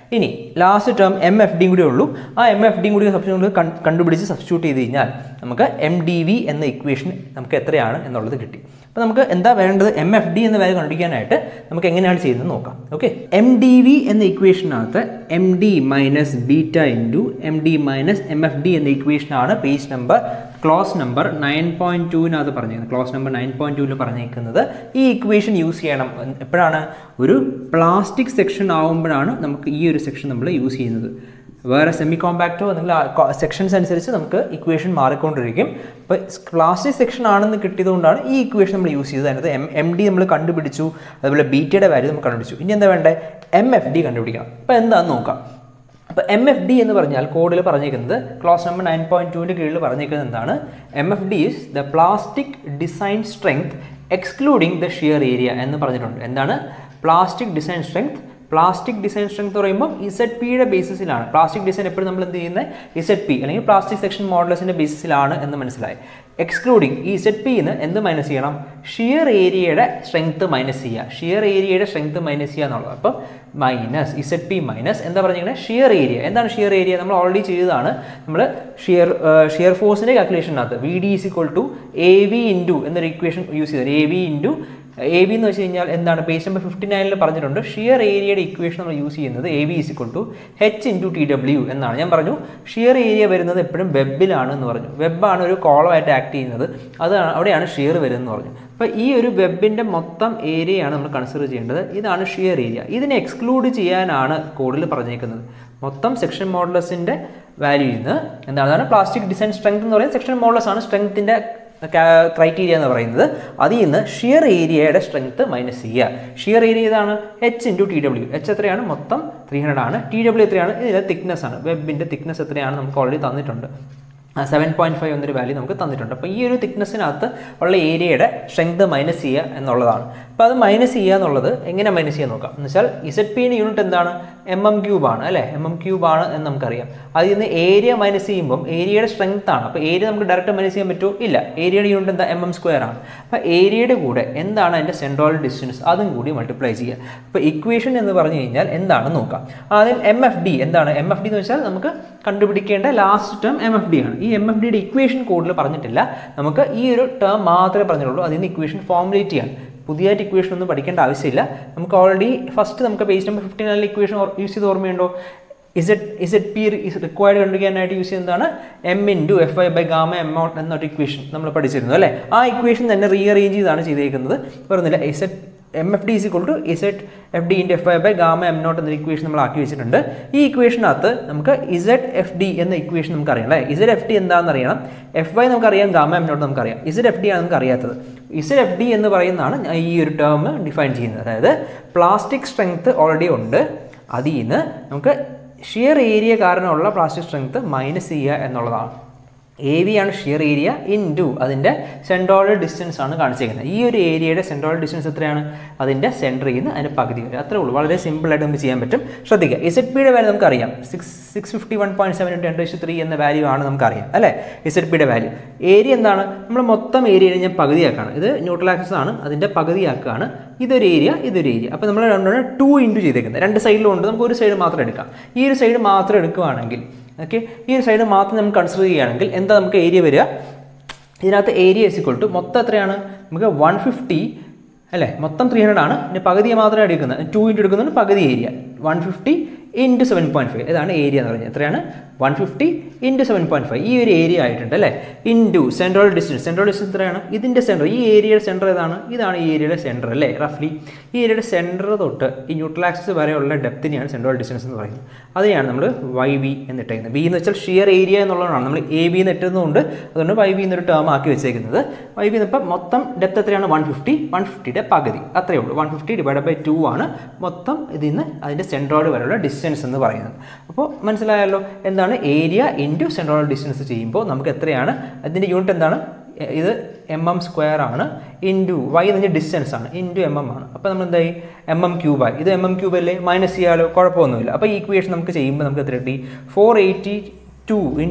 ഇനി ലാസ്റ്റ് ടേം എം എഫ് ഡിയും കൂടി ഉള്ളൂ ആ എം എഫ് ഡിയും കൂടി സബ്സ്റ്റിറ്റ്യൂട്ട് കണ്ടുപിടിച്ച് സബ്സ്റ്റിറ്റ്യൂട്ട് ചെയ്ത് കഴിഞ്ഞാൽ നമുക്ക് എം ഡി വി എന്ന ഇക്വേഷൻ നമുക്ക് എത്രയാണ് എന്നുള്ളത് കിട്ടി അപ്പോൾ നമുക്ക് എന്താ വേണ്ടത് എം എഫ് ഡി എന്ന വാല്യൂ കണ്ടുപിടിക്കാനായിട്ട് നമുക്ക് എങ്ങനെയാണ് ചെയ്യുന്നത് നോക്കാം ഓക്കെ എം ഡി വി എന്ന ഇക്വേഷനകത്ത് M D minus beta into M D minus M F D എന്ന ഇക്വേഷനാണ് page number clause number nine point ടുവിനകത്ത് പറഞ്ഞിരിക്കുന്നത് ക്ലോസ് നമ്പർ നയൻ പോയിൻറ്റ് ടുവിൽ പറഞ്ഞിരിക്കുന്നത് ഈ ഇക്വേഷൻ യൂസ് ചെയ്യണം എപ്പോഴാണ് ഒരു പ്ലാസ്റ്റിക് സെക്ഷൻ ആവുമ്പോഴാണ് നമുക്ക് ഈ ഒരു സെക്ഷൻ നമ്മൾ യൂസ് ചെയ്യുന്നത് വേറെ സെമി കോമ്പാക്റ്റോ അല്ലെങ്കിൽ സെക്ഷൻസ് അനുസരിച്ച് നമുക്ക് ഇക്വേഷൻ മാറിക്കൊണ്ടിരിക്കും അപ്പോൾ പ്ലാസ്റ്റിക് സെക്ഷൻ ആണെന്ന് കിട്ടിയതുകൊണ്ടാണ് ഈ ഇക്വേഷൻ നമ്മൾ യൂസ് ചെയ്തത് അതിനകത്ത് എം എം ഡി നമ്മൾ കണ്ടുപിടിച്ചു അതുപോലെ ബീറ്റയുടെ വാല്യൂ നമ്മൾ കണ്ടുപിടിച്ചു ഇനി എന്താ വേണ്ടത് എം എഫ് ഡി കണ്ടുപിടിക്കണം അപ്പോൾ എന്താണെന്ന് നോക്കാം അപ്പോൾ എം എഫ് ഡി എന്ന് പറഞ്ഞാൽ കോഡിൽ പറഞ്ഞിരിക്കുന്നത് ക്ലാസ് നമ്പർ നയൻ പോയിൻറ്റ് ടുവിൻ്റെ കീഴിൽ പറഞ്ഞിരിക്കുന്നത് എന്താണ് M F D is the plastic design strength excluding the shear area എന്ന് പറഞ്ഞിട്ടുണ്ട് എന്താണ് plastic design strength plastic design strength പറയുമ്പോൾ ഇസഡ് പിയുടെ ബേസിസിലാണ് പ്ലാസ്റ്റിക് ഡിസൈൻ എപ്പോഴും നമ്മൾ എന്ത് ചെയ്യുന്നത് ഇസഡ് പി അല്ലെങ്കിൽ പ്ലാസ്റ്റിക് സെക്ഷൻ മോഡൽസിൻ്റെ ബേസിസിലാണ് എന്ന് മനസ്സിലായി എക്സ്ക്ലൂഡിങ് ഈ ഇസഡ് പിന്ന് എന്ത് മൈനസ് ചെയ്യണം ഷിയർ ഏരിയയുടെ സ്ട്രെങ്ത് മൈനസ് ചെയ്യുക ഷിയർ ഏരിയയുടെ സ്ട്രെങ്ത് മൈനസ് ചെയ്യുക എന്നുള്ളത് അപ്പം മൈനസ് ഇസഡ് പി മൈനസ് എന്താ പറഞ്ഞിരിക്കുന്നത് ഷിയർ ഏരിയ എന്താണ് ഷിയർ ഏരിയ നമ്മൾ ഓൾറെഡി ചെയ്തതാണ് നമ്മൾ ഷിയർ ഷിയർ ഫോഴ്സിൻ്റെ കാൽക്കുലേഷനകത്ത് V D is equal to A V into എന്നൊരു ഇക്വേഷൻ യൂസ് ചെയ്തത് A V into A B എന്ന് വെച്ച് കഴിഞ്ഞാൽ എന്താണ് പേജ് നമ്പർ ഫിഫ്റ്റി നയനിൽ പറഞ്ഞിട്ടുണ്ട് ഷിയർ ഏരിയയുടെ ഇക്വേഷൻ നമ്മൾ യൂസ് ചെയ്യുന്നത് A B is equal to H into T W എന്നാണ് ഞാൻ പറഞ്ഞു ഷിയർ ഏരിയ വരുന്നത് എപ്പോഴും വെബിലാണ് എന്ന് പറഞ്ഞു വെബാണ് ഒരു കോളമായിട്ട് ആക്ട് ചെയ്യുന്നത് അതാണ് അവിടെയാണ് ഷിയർ വരുന്നത് പറഞ്ഞു അപ്പോൾ ഈ ഒരു വെബിൻ്റെ മൊത്തം ഏരിയയാണ് നമ്മൾ കൺസിഡർ ചെയ്യേണ്ടത് ഇതാണ് ഷിയർ ഏരിയ ഇതിനെ എക്സ്ക്ലൂഡ് ചെയ്യാനാണ് കോഡിൽ പറഞ്ഞേക്കുന്നത് മൊത്തം സെക്ഷൻ മോഡലസിൻ്റെ വാല്യൂ നിന്ന് എന്താണ് അതാണ് പ്ലാസ്റ്റിക് ഡിസൈൻ സ്ട്രെങ്ത് എന്ന് പറയുന്നത് സെക്ഷൻ മോഡലസ് ആണ് സ്ട്രെങ്ത്തിൻ്റെ ക്രൈറ്റീരിയ എന്ന് പറയുന്നത് അതിൽ നിന്ന് ഷിയർ ഏരിയയുടെ സ്ട്രെങ്ത് മൈനസ് ചെയ്യുക ഷിയർ ഏരിയ ഇതാണ് H into T W H എത്രയാണ് മൊത്തം ത്രീ ഹൺഡ്രഡ് ആണ് ടി ഡബ്ല്യു എത്രയാണ് ഇതിലെ തിക്നെസ് ആണ് വെബിൻ്റെ തിക്നെസ് എത്രയാണ് നമുക്ക് ഓൾറെഡി തന്നിട്ടുണ്ട് സെവൻ പോയിൻറ്റ് ഫൈവ് എന്നൊരു വാല്യൂ നമുക്ക് തന്നിട്ടുണ്ട് അപ്പോൾ ഈ ഒരു തിക്നെസ്സിനകത്ത് ഉള്ള ഏരിയയുടെ സ്ട്രെങ്ത് മൈനസ് ചെയ്യുക എന്നുള്ളതാണ് അപ്പോൾ അത് മൈനസ് ചെയ്യുക എന്നുള്ളത് എങ്ങനെ മൈനസ് ചെയ്യാൻ നോക്കാം എന്ന് വെച്ചാൽ ഇസഡ് പിയുടെ യൂണിറ്റ് എന്താണ് എം എം ക്യൂബ് ആണ് അല്ലേ എം എം ക്യൂബ് ആണ് എന്ന് നമുക്കറിയാം അതിൽ നിന്ന് ഏരിയ മൈനസ് ചെയ്യുമ്പോൾ ഏരിയയുടെ സ്ട്രെങ്ത് ആണ് അപ്പോൾ ഏരിയ നമുക്ക് ഡയറക്റ്റ് മൈനസ് ചെയ്യാൻ പറ്റുമോ ഇല്ല ഏരിയയുടെ യൂണിറ്റ് എന്താ എം എം സ്ക്വയർ ആണ് അപ്പോൾ ഏരിയയുടെ കൂടെ എന്താണ് അതിൻ്റെ സെൻട്രോൾ ഡിസ്റ്റൻസ് അതും കൂടി മൾട്ടിപ്ലൈ ചെയ്യുക അപ്പോൾ ഇക്വേഷൻ എന്ന് പറഞ്ഞു കഴിഞ്ഞാൽ എന്താണെന്ന് നോക്കാം ആദ്യം എം എഫ് ഡി എന്താണ് എം എഫ് ഡി എന്ന് വെച്ചാൽ നമുക്ക് കണ്ടുപിടിക്കേണ്ട last term M F D ആണ് ഈ എം എഫ് ഡിയുടെ ഇക്വേഷൻ കോഡിൽ പറഞ്ഞിട്ടില്ല നമുക്ക് ഈ ഒരു ടേം മാത്രമേ പറഞ്ഞിട്ടുള്ളൂ അതിൽ നിന്ന് ഇക്വേഷൻ ഫോർമുലേറ്റ് ചെയ്യാൻ പുതിയതായിട്ട് ഇക്വേഷൻ ഒന്നും പഠിക്കേണ്ട ആവശ്യമില്ല നമുക്ക് ഓൾറെഡി ഫസ്റ്റ് നമുക്ക് പേജ് നമ്പർ ഫിഫ്റ്റി നയനിൽ ഇക്വേഷൻ യൂസ് ചെയ്ത് ഓർമ്മയുണ്ടോ ഇസഡ് ഇസഡ് പി റിക്വയർഡ് കണ്ടുപിടിക്കാനായിട്ട് യൂസ് ചെയ്യുന്നതാണ് M into F I by gamma M out എന്നൊരു ഇക്വേഷൻ നമ്മൾ പഠിച്ചിരുന്നു അല്ലേ ആ ഇക്വേഷൻ തന്നെ റീഅറേഞ്ച് ചെയ്താണ് ചെയ്തേക്കുന്നത് പറയുന്നില്ല Z M F D is equal to Z F D into F I by gamma M not എന്ന ഇക്വേഷൻ നമ്മൾ ആക്കി വെച്ചിട്ടുണ്ട് ഈ ഇക്വേഷനകത്ത് നമുക്ക് ഇസഡ് എഫ് ഡി എന്ന ഇക്വേഷൻ നമുക്ക് അറിയാം അല്ലേ ഇസഡ് എഫ് ഡി എന്താണെന്ന് അറിയണം എഫ് ഐ നമുക്കറിയാം ഗാമ എം നോട്ട് നമുക്കറിയാം ഇസഡ് എഫ് ഡി ആണ് നമുക്ക് അറിയാത്തത് ഇസഡ് എഫ് ഡി എന്ന് പറയുന്നതാണ് ഞാൻ ഈ ഒരു ടേം ഡിഫൈൻ ചെയ്യുന്നത് അതായത് പ്ലാസ്റ്റിക് സ്ട്രെങ്ത് ഓൾറെഡി ഉണ്ട് അതിൽ നിന്ന് നമുക്ക് ഷിയർ ഏരിയ കാരണമുള്ള പ്ലാസ്റ്റിക് സ്ട്രെങ്ത് മൈനസ് ചെയ്യുക എന്നുള്ളതാണ് എ വി ആണ് ഷിയർ ഏരിയ ഇൻ ടു അതിൻ്റെ സെൻട്രോൾ ഡിസ്റ്റൻസ് ആണ് കാണിച്ചിരിക്കുന്നത് ഈ ഒരു ഏരിയയുടെ സെൻട്രോൾ ഡിസ്റ്റൻസ് എത്രയാണ് അതിൻ്റെ സെൻറ്ററിൽ നിന്ന് അതിൻ്റെ പകുതി വരെ അത്രേ ഉള്ളൂ വളരെ സിമ്പിളായിട്ട് നമുക്ക് ചെയ്യാൻ പറ്റും ശ്രദ്ധിക്കുക ഇസഡ് പിയുടെ വാല്യൂ നമുക്കറിയാം six six fifty one point seven ten two three എന്ന വാല്യൂ ആണ് നമുക്കറിയാം അല്ലേ ഇസഡ് പിയുടെ വാല്യൂ ഏരിയ എന്താണ് നമ്മൾ മൊത്തം ഏരിയയെ ഞാൻ പകുതിയാക്കാണ് ഇത് ന്യൂട്രൽ ആക്സസ് ആണ് അതിൻ്റെ പകുതിയാക്കുകയാണ് ഇതൊരു ഏരിയ ഇതൊരു ഏരിയ അപ്പോൾ നമ്മൾ രണ്ടുകൂടെ ടു ഇൻറ്റു ചെയ്തേക്കുന്നത് രണ്ട് സൈഡിലും ഉണ്ട് നമുക്ക് ഒരു സൈഡ് മാത്രം എടുക്കാം ഈ ഒരു സൈഡ് മാത്രം എടുക്കുകയാണെങ്കിൽ ഓക്കെ ഈ ഒരു സൈഡ് മാത്രം നമുക്ക് കൺസിഡർ ചെയ്യുകയാണെങ്കിൽ എന്താ നമുക്ക് ഏരിയ വരിക ഇതിനകത്ത് ഏരിയ ഇസ് ഇക്വൾ ടു മൊത്തം എത്രയാണ് നമുക്ക് വൺ ഫിഫ്റ്റി അല്ലേ മൊത്തം ത്രീ ഹൺഡ്രഡ് ആണ് പിന്നെ പകുതി മാത്രമേ എടുക്കുന്നത് ടു ഇൻറ്റു എടുക്കുന്നത് പകുതി area one fifty into seven point five ഇതാണ് ഏരിയ എന്ന് പറഞ്ഞത് എത്രയാണ് one fifty into seven point five ഈ ഒരു ഏരിയ ആയിട്ടുണ്ട് അല്ലേ into central distance central distance എത്രയാണ് ഇതിൻ്റെ സെൻറ്റർ ഈ ഏരിയയുടെ സെൻറ്റർ ഏതാണ് ഇതാണ് ഈ ഏരിയയുടെ സെൻറ്റർ അല്ലേ റഫ്ലി ഈ ഏരിയയുടെ സെൻറ്റർ തൊട്ട് ഈ ന്യൂട്രൽ ആക്സിസ് വരെയുള്ള ഡെപ്തിനെയാണ് സെൻട്രൽ ഡിസ്റ്റൻസ് എന്ന് പറയുന്നത് അതിനെയാണ് നമ്മൾ വൈ ബി എന്നിട്ടേക്കുന്നത് ബി എന്ന് വെച്ചാൽ ഷിയർ ഏരിയ എന്നുള്ളതാണ് നമ്മൾ എ ബി എന്ന് ഇട്ടുന്നതുകൊണ്ട് അതുകൊണ്ട് വൈ ബി എന്നൊരു ടേം ആക്കി വെച്ചേക്കുന്നത് വൈ ബി ഇപ്പം മൊത്തം ഡെപ്ത് എത്രയാണ് വൺ ഫിഫ്റ്റി വൺ ഫിഫ്റ്റിയുടെ പകുതി അത്രയേ ഉള്ളൂ one fifty divide by two ആണ് മൊത്തം ഇതിൽ നിന്ന് അതിൻ്റെ സെൻട്രോഡ് വരെയുള്ള ഡിസ്റ്റൻസ് എന്ന് പറയുന്നത് അപ്പോൾ മനസ്സിലായല്ലോ എന്താണ് ഏരിയ ഇൻറ്റു സെൻട്രോൾ ഡിസ്റ്റൻസ് ചെയ്യുമ്പോൾ നമുക്ക് എത്രയാണ് അതിൻ്റെ യൂണിറ്റ് എന്താണ് ഇത് എം എം സ്ക്വയർ ആണ് ഇൻറ്റു വൈ എന്ന് ഡിസ്റ്റൻസ് ആണ് ഇൻറ്റു എം എം ആണ് അപ്പോൾ നമ്മൾ എന്തായി എം എം ക്യൂബായി ഇത് എം എം ക്യൂബ് അല്ലേ മൈനസ് ചെയ്യാലോ കുഴപ്പമൊന്നുമില്ല അപ്പോൾ ഈ ഇക്വേഷൻ നമുക്ക് ചെയ്യുമ്പോൾ നമുക്ക് എത്ര കിട്ടി four eighty two into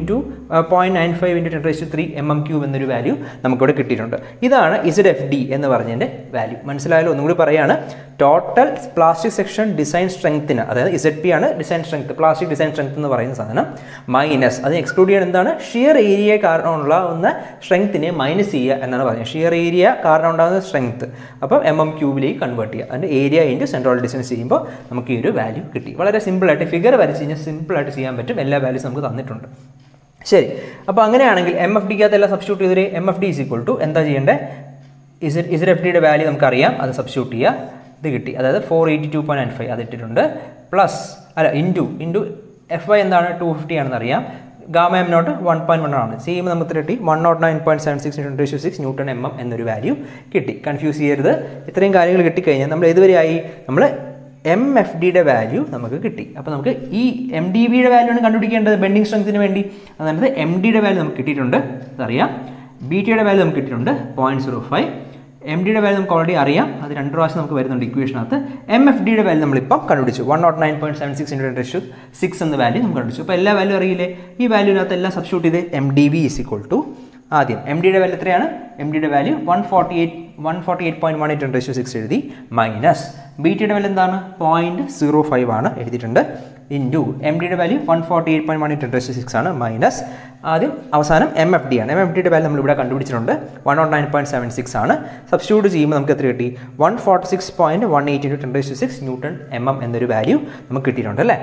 point nine five into ten raise two three M M cube എന്നൊരു വാല്യൂ നമുക്കിവിടെ കിട്ടിയിട്ടുണ്ട് ഇതാണ് ഇസഡ് എഫ് ഡി എന്ന് പറഞ്ഞതിൻ്റെ വാല്യൂ മനസ്സിലായാലും ഒന്നും കൂടി പറയുകയാണ് ടോട്ടൽ പ്ലാസ്റ്റിക് സെക്ഷൻ ഡിസൈൻ സ്ട്രെങ്ത്തിന് അതായത് ഇസഡ് പി ആണ് design strength plastic design strength എന്ന് പറയുന്ന സാധനം മൈനസ് അത് എക്സ്ക്ലൂഡ് ചെയ്യാൻ എന്താണ് ഷിയർ ഏരിയ കാരണം ഉണ്ടാകുന്ന സ്ട്രെങ്ത്തിനെ മൈനസ് ചെയ്യുക എന്നാണ് പറയുന്നത് ഷിയർ ഏരിയ കാരണം ഉണ്ടാകുന്ന സ്ട്രെങ്ത് അപ്പം എം എം ക്യൂബിലേക്ക് കൺവേർട്ട് ചെയ്യുക അതിൻ്റെ ഏരിയ ഇൻറ്റു സെൻട്രൽ ഡിസ്റ്റൻസ് ചെയ്യുമ്പോൾ നമുക്ക് ഈ ഒരു വാല്യൂ കിട്ടി വളരെ സിമ്പിളായിട്ട് ഫിഗർ വരച്ച് കഴിഞ്ഞാൽ സിമ്പിളായിട്ട് ചെയ്യാൻ പറ്റും എല്ലാ വാല്യൂസ് നമുക്ക് തന്നിട്ടുണ്ട് ശരി അപ്പോൾ അങ്ങനെയാണെങ്കിൽ എം എഫ് ഡിക്കകത്ത് എല്ലാം സബ്സ്റ്റിറ്റ്യൂട്ട് ചെയ്തൊരു M F D is equal to എന്താ ചെയ്യേണ്ടത് ഇസ് ഇസഡ് എഫ് ഡിയുടെ വാല്യൂ നമുക്കറിയാം അത് സബ്സ്റ്റിറ്റ്യൂട്ട് ചെയ്യുക ഇത് കിട്ടി അതായത് four eighty two point nine five അത് ഇട്ടിട്ടുണ്ട് പ്ലസ് അല്ല ഇൻറ്റു ഇൻറ്റു എഫ് വൈ എന്താണ് ടു ഫിഫ്റ്റി ആണെന്ന് അറിയാം gamma M naught one point one ആണ് ചെയ്യുമ്പോൾ നമുക്ക് കിട്ടി one naught nine point seven six into two six newton M M എന്നൊരു വാല്യൂ കിട്ടി കൺഫ്യൂസ് ചെയ്യരുത് ഇത്രയും കാര്യങ്ങൾ കിട്ടിക്കഴിഞ്ഞാൽ നമ്മൾ ഇതുവരെയായി നമ്മൾ എം എഫ് ഡിയുടെ വാല്യൂ നമുക്ക് കിട്ടി അപ്പോൾ നമുക്ക് ഈ എം ഡി ബിയുടെ വാല്യൂ ആണ് കണ്ടുപിടിക്കേണ്ടത് ബെൻഡിങ് സ്ട്രെങ്ത്തിന് വേണ്ടി അതായത് എം ഡിയുടെ വാല്യൂ നമുക്ക് കിട്ടിയിട്ടുണ്ട് അതറിയാം ബി ടിയുടെ വാല്യൂ നമുക്ക് കിട്ടിയിട്ടുണ്ട് പോയിൻറ്റ് സീറോ ഫൈവ് എം ഡിയുടെ വാല്യൂ നമുക്ക് ഓൾറെഡി അറിയാം അത് രണ്ട് പ്രാവശ്യം നമുക്ക് വരുന്നുണ്ട് ഇക്വേഷനകത്ത് എം എഫ് ഡിയുടെ വാല്യൂ നമ്മളിപ്പം കണ്ടുപിടിച്ചു one naught nine point seven six into raise six എന്ന വാല്യൂ നമുക്ക് കണ്ടുപിടിച്ചു അപ്പോൾ എല്ലാ വാല്യൂ അറിയില്ലേ ഈ വാല്യൂവിനകത്ത് എല്ലാം സബ്സ്റ്റിറ്റ്യൂട്ട് ചെയ്ത് M D B is equal to ആദ്യം എം ഡിയുടെ വാല്യൂ എത്രയാണ് എം ഡിയുടെ value one forty eight one forty eight point one eight raise six എഴുതി മൈനസ് ബി ടിയുടെ വാല്യൂ എന്താണ് പോയിന്റ് സീറോ ഫൈവ് ആണ് എഴുതിയിട്ടുണ്ട് ഇൻറ്റു എം ഡിയുടെ value one forty eight point one eight raise six ആണ് minus ആദ്യം അവസാനം എം എഫ് ഡി ആണ് എം എഫ് ഡിയുടെ വാല്യൂ നമ്മൾ ഇവിടെ കണ്ടുപിടിച്ചിട്ടുണ്ട് one naught nine point seven six ആണ് സബ്സ്റ്റിറ്റ്യൂട്ട് ചെയ്യുമ്പോൾ നമുക്ക് എത്ര കിട്ടി one forty six point one eight into ten raise six newton M M എന്നൊരു വാല്യൂ നമുക്ക് കിട്ടിയിട്ടുണ്ട് അല്ലേ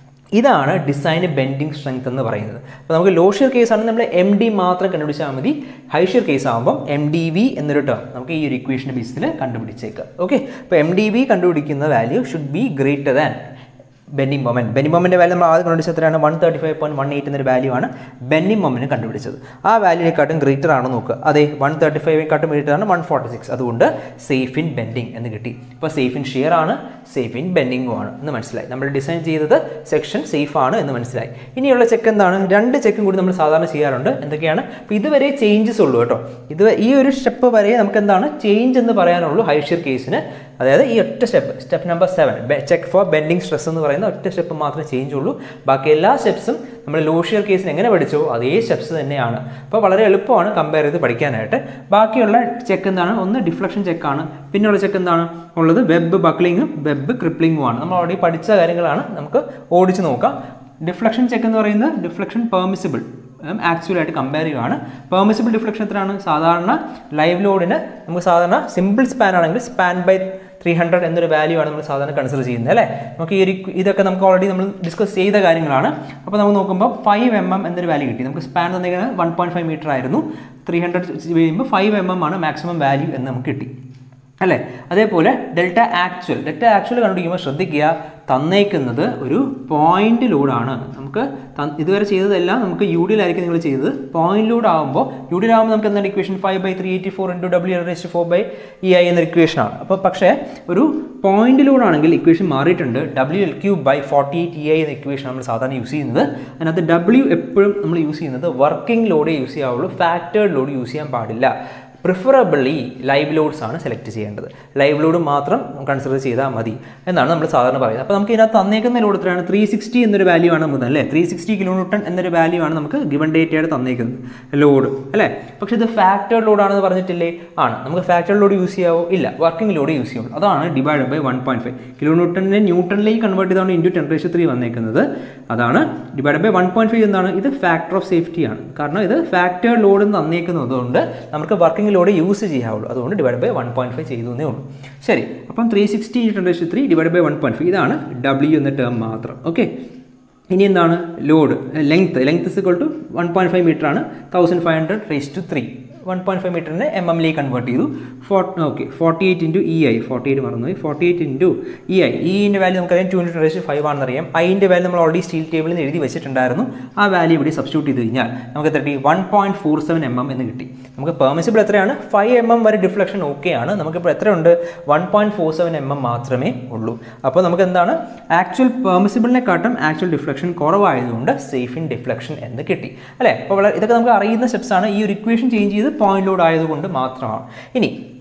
ഇതാണ് ഡിസൈൻ ബെൻഡിങ് സ്ട്രെങ്ത് എന്ന് പറയുന്നത് അപ്പോൾ നമുക്ക് ലോഷ്യർ കേസാണ് നമ്മൾ എം ഡി മാത്രം കണ്ടുപിടിച്ചാൽ മതി ഹൈഷ്യർ കേസ് ആകുമ്പോൾ എം ഡി വി എന്നൊരു ടേം നമുക്ക് ഈ ഒരു ഇക്വേഷൻ ബേസിൽ കണ്ടുപിടിച്ചേക്കാം ഓക്കെ അപ്പോൾ എം ഡി വി കണ്ടുപിടിക്കുന്ന value should be greater than ബെന്നിങ് moment ബെന്നിങ് മൊമെൻ്റെ value നമ്മൾ ആദ്യം കണ്ടുപിടിച്ചത് എത്രയാണ് one thirty five point one eight എന്നൊരു വാല്യൂ ആണ് ബെന്നിങ് മൊമെൻറ്റ് കണ്ടുപിടിച്ചത് ആ വാല്യൂനെക്കാട്ടും ഗ്രേറ്റർ ആണ് നോക്കുക അതെ വൺ തേർട്ടി ഫൈവിനെക്കാട്ടും ഗ്രേറ്റർ ആണ് വൺ ഫോർട്ടി സിക്സ് അതുകൊണ്ട് സേഫ് ഇൻ ബെൻഡിങ് എന്ന് കിട്ടി ഇപ്പോൾ സേഫ് ഇൻ ഷിയർ ആണ് സേഫ് ഇൻ ബെൻഡിങ്ങും ആണ് എന്ന് മനസ്സിലായി നമ്മൾ ഡിസൈൻ ചെയ്തത് സെക്ഷൻ സേഫ് ആണ് എന്ന് മനസ്സിലായി ഇനിയുള്ള ചെക്ക് എന്താണ് രണ്ട് ചെക്കും കൂടി നമ്മൾ സാധാരണ ചെയ്യാറുണ്ട് എന്തൊക്കെയാണ് അപ്പോൾ ഇതുവരെ ചേഞ്ചസ് ഉള്ളൂ കേട്ടോ ഇത് ഈ ഒരു സ്റ്റെപ്പ് വരെ നമുക്ക് എന്താണ് ചേഞ്ച് എന്ന് പറയാനുള്ളൂ ഹൈഷ്യർ കേസിന് അതായത് ഈ ഒറ്റ step step number seven check for bending stress എന്ന് പറയുന്ന ഒറ്റ സ്റ്റെപ്പ് മാത്രമേ ചേഞ്ച് ഉള്ളൂ ബാക്കി എല്ലാ സ്റ്റെപ്സും നമ്മൾ ലോഷിയർ കേസിന് എങ്ങനെ പഠിച്ചോ അതേ സ്റ്റെപ്സ് തന്നെയാണ് അപ്പോൾ വളരെ എളുപ്പമാണ് കമ്പയർ ചെയ്ത് പഠിക്കാനായിട്ട് ബാക്കിയുള്ള ചെക്ക് എന്താണ് ഒന്ന് ഡിഫ്ലക്ഷൻ ചെക്കാണ് പിന്നെയുള്ള ചെക്ക് എന്താണ് ഉള്ളത് വെബ് ബക്ലിങ്ങും വെബ് ക്രിപ്ലിങ്ങും ആണ് നമ്മൾ ഓൾറെഡി പഠിച്ച കാര്യങ്ങളാണ് നമുക്ക് ഓടിച്ച് നോക്കാം ഡിഫ്ലക്ഷൻ ചെക്ക് എന്ന് പറയുന്നത് ഡിഫ്ലക്ഷൻ പെർമിസിബിൾ ആക്ച്വലായിട്ട് കമ്പയർ ചെയ്യുകയാണ് പെർമിസിബിൾ ഡിഫ്ലക്ഷൻ എത്രയാണ് സാധാരണ ലൈവ് ലോഡിന് നമുക്ക് സാധാരണ സിമ്പിൾ സ്പാൻ ആണെങ്കിൽ സ്പാൻ ബൈ ത്രീ ഹൺഡ്രഡ് എന്നൊരു വാല്യൂ ആണ് നമ്മൾ സാധാരണ കൺസിഡർ ചെയ്യുന്നത് അല്ലേ നമുക്ക് ഈ ഒരു ഇതൊക്കെ നമുക്ക് ഓൾറെഡി നമ്മൾ ഡിസ്കസ് ചെയ്ത കാര്യങ്ങളാണ് അപ്പോൾ നമുക്ക് നോക്കുമ്പോൾ ഫൈവ് എം എം എന്നൊരു വാല്യൂ കിട്ടി നമുക്ക് സ്പാൻ തന്നിരിക്കുന്നത് വൺ പോയിന്റ് ഫൈവ് മീറ്റർ ആയിരുന്നു ത്രീ ഹൺഡ്രഡ് ചെയ്യുമ്പോൾ ഫൈവ് എം എം ആണ് മാക്സിമം വാല്യൂ എന്ന് നമുക്ക് കിട്ടി അല്ലേ അതേപോലെ ഡെൽറ്റ ആക്ച്വൽ ഡെൽറ്റ ആക്ച്വൽ കണ്ടുപിടിക്കുമ്പോൾ ശ്രദ്ധിക്കുക തന്നേക്കുന്നത് ഒരു പോയിന്റ് ലോഡാണ് നമുക്ക് ഇതുവരെ ചെയ്തതെല്ലാം നമുക്ക് യു ഡിയിലായിരിക്കും നിങ്ങൾ ചെയ്തത് പോയിന്റ് ലോഡ് ആകുമ്പോൾ യു ഡിയിലാകുമ്പോൾ നമുക്ക് എന്താണ് equation five by three eighty four into W raised four by E I എന്ന ഇക്വേഷനാണ് അപ്പോൾ പക്ഷേ ഒരു പോയിന്റ് ലോഡ് ആണെങ്കിൽ ഇക്വേഷൻ മാറിയിട്ടുണ്ട് W L Q by forty eight E I എന്ന ഇക്വേഷൻ നമ്മൾ സാധാരണ യൂസ് ചെയ്യുന്നത് അതിനകത്ത് ഡബ്ല്യു എപ്പോഴും നമ്മൾ യൂസ് ചെയ്യുന്നത് വർക്കിംഗ് ലോഡേ യൂസ് ചെയ്യാവുള്ളൂ ഫാക്ടേഡ് ലോഡ് യൂസ് ചെയ്യാൻ പാടില്ല പ്രിഫറബിളി ലൈവ് ലോഡ്സ് ആണ് സെലക്ട് ചെയ്യേണ്ടത് ലൈവ് ലോഡ് മാത്രം കൺസിഡർ ചെയ്താൽ മതി എന്നാണ് നമ്മൾ സാധാരണ പറയുന്നത് അപ്പോൾ നമുക്ക് ഇതിനകത്ത് തന്നേക്കുന്ന ലോഡ് എത്രയാണ് ത്രീ സിക്സ്റ്റി എന്നൊരു വാല്യൂ ആണ് നമുക്ക് അല്ലേ ത്രീ സിക്സ്റ്റി കിലോ ന്യൂട്ടൺ എന്നൊരു വാല്യൂ ആണ് നമുക്ക് ഗിവൺ ഡേറ്റയായിട്ട് തന്നേക്കുന്നത് ലോഡ് അല്ലേ പക്ഷേ ഇത് ഫാക്ടേഡ് ലോഡ് ആണെന്ന് പറഞ്ഞിട്ടില്ലേ ആണ് നമുക്ക് ഫാക്ടേഡ് ലോഡ് യൂസ് ചെയ്യാവോ ഇല്ല വർക്കിംഗ് ലോഡ് യൂസ് ചെയ്യുള്ളൂ അതാണ് divide by one point five kilo ന്യൂട്ടണിനെ ന്യൂട്ടണിലേക്ക് കൺവേർട്ട് ചെയ്താണ് ഇൻറ്റു ടെമ്പറേച്ചർ ത്രീ വന്നേക്കുന്നത് അതാണ് divide by one point five എന്താണ് ഇത് ഫാക്ടർ ഓഫ് സേഫ്റ്റി ആണ് കാരണം ഇത് ഫാക്ടേഡ് ലോഡ് തന്നേക്കുന്നതുകൊണ്ട് നമുക്ക് വർക്കിംഗ് ലോഡ് യൂസ് ചെയ്യാവുള്ളൂ അതുകൊണ്ട് divide by one point five ചെയ്തു എന്നേ ഉള്ളൂ ശരി അപ്പം three sixty temperature three divide by one point five ഇതാണ് ഡബ്ല്യു എന്ന ടേം മാത്രം ഓക്കെ ഇനി എന്താണ് load length length is two one point five meter ആണ് thousand five hundred raise two three one point five മീറ്ററിനെ എം എമ്മിലേക്ക് convert ചെയ്തു four okay forty eight into E I forty eight മറന്നുപോയി forty eight into E I ഇൻ്റെ value നമുക്കറിയാം two into raise five ആണെന്നറിയാം ഐൻ്റെ value നമ്മൾ already steel ടേബിളിൽ നിന്ന് എഴുതി വെച്ചിട്ടുണ്ടായിരുന്നു ആ വാല്യൂ ഇവിടെ സബ്സ്റ്റിറ്റ്യൂട്ട് ചെയ്ത് കഴിഞ്ഞാൽ നമുക്ക് എത്ര കിട്ടി one point four seven M M എന്ന് കിട്ടി നമുക്ക് പെർമിസിബിൾ എത്രയാണ് ഫൈവ് എം എം വരെ ഡിഫ്ലക്ഷൻ ഓക്കെ ആണ് നമുക്കിപ്പോൾ എത്രയുണ്ട് one point four seven M M മാത്രമേ ഉള്ളൂ അപ്പോൾ നമുക്ക് എന്താണ് ആക്ച്വൽ പെർമിസിബിളിനെക്കാട്ടും ആക്ച്വൽ ഡിഫ്ലക്ഷൻ കുറവായതുകൊണ്ട് സേഫ് ഇൻ ഡിഫ്ലക്ഷൻ എന്ന് കിട്ടി അല്ലേ അപ്പോൾ വളരെ ഇതൊക്കെ നമുക്ക് അറിയുന്ന സ്റ്റെപ്സ് ആണ് ഈ ഒരു ഇക്വേഷൻ ചേഞ്ച് ചെയ്ത് പോയിന്റ് ലോഡ് ആയതുകൊണ്ട് മാത്രമാണ് ഇനി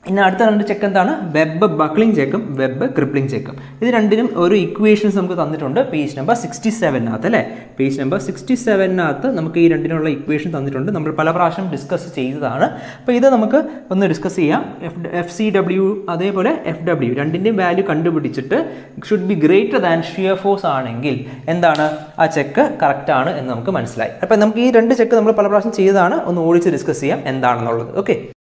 ഇനി അടുത്ത രണ്ട് ചെക്ക് എന്താണ് വെബ് ബക്ലിംഗ് ചെക്കും വെബ് ക്രിപ്ലിംഗ് ചെക്കും ഇത് രണ്ടിനും ഓരോ ഇക്വേഷൻസ് നമുക്ക് തന്നിട്ടുണ്ട് പേജ് നമ്പർ സിക്സ്റ്റി സെവനകത്ത് അല്ലേ പേജ് നമ്പർ സിക്സ്റ്റി സെവനകത്ത് നമുക്ക് ഈ രണ്ടിനുള്ള ഇക്വേഷൻ തന്നിട്ടുണ്ട് നമ്മൾ പല പ്രാവശ്യം ഡിസ്കസ് ചെയ്തതാണ് അപ്പോൾ ഇത് നമുക്ക് ഒന്ന് ഡിസ്കസ് ചെയ്യാം എഫ് എഫ് സി ഡബ്ല്യു അതേപോലെ എഫ് ഡബ്ല്യു രണ്ടിൻ്റെയും വാല്യൂ കണ്ടുപിടിച്ചിട്ട് should be greater than shear force ആണെങ്കിൽ എന്താണ് ആ ചെക്ക് കറക്റ്റ് ആണ് എന്ന് നമുക്ക് മനസ്സിലായി അപ്പോൾ നമുക്ക് ഈ രണ്ട് ചെക്ക് നമ്മൾ പല പ്രാവശ്യം ചെയ്തതാണ് ഒന്ന് ഓടിച്ച് ഡിസ്കസ് ചെയ്യാം എന്താണെന്നുള്ളത് ഓക്കെ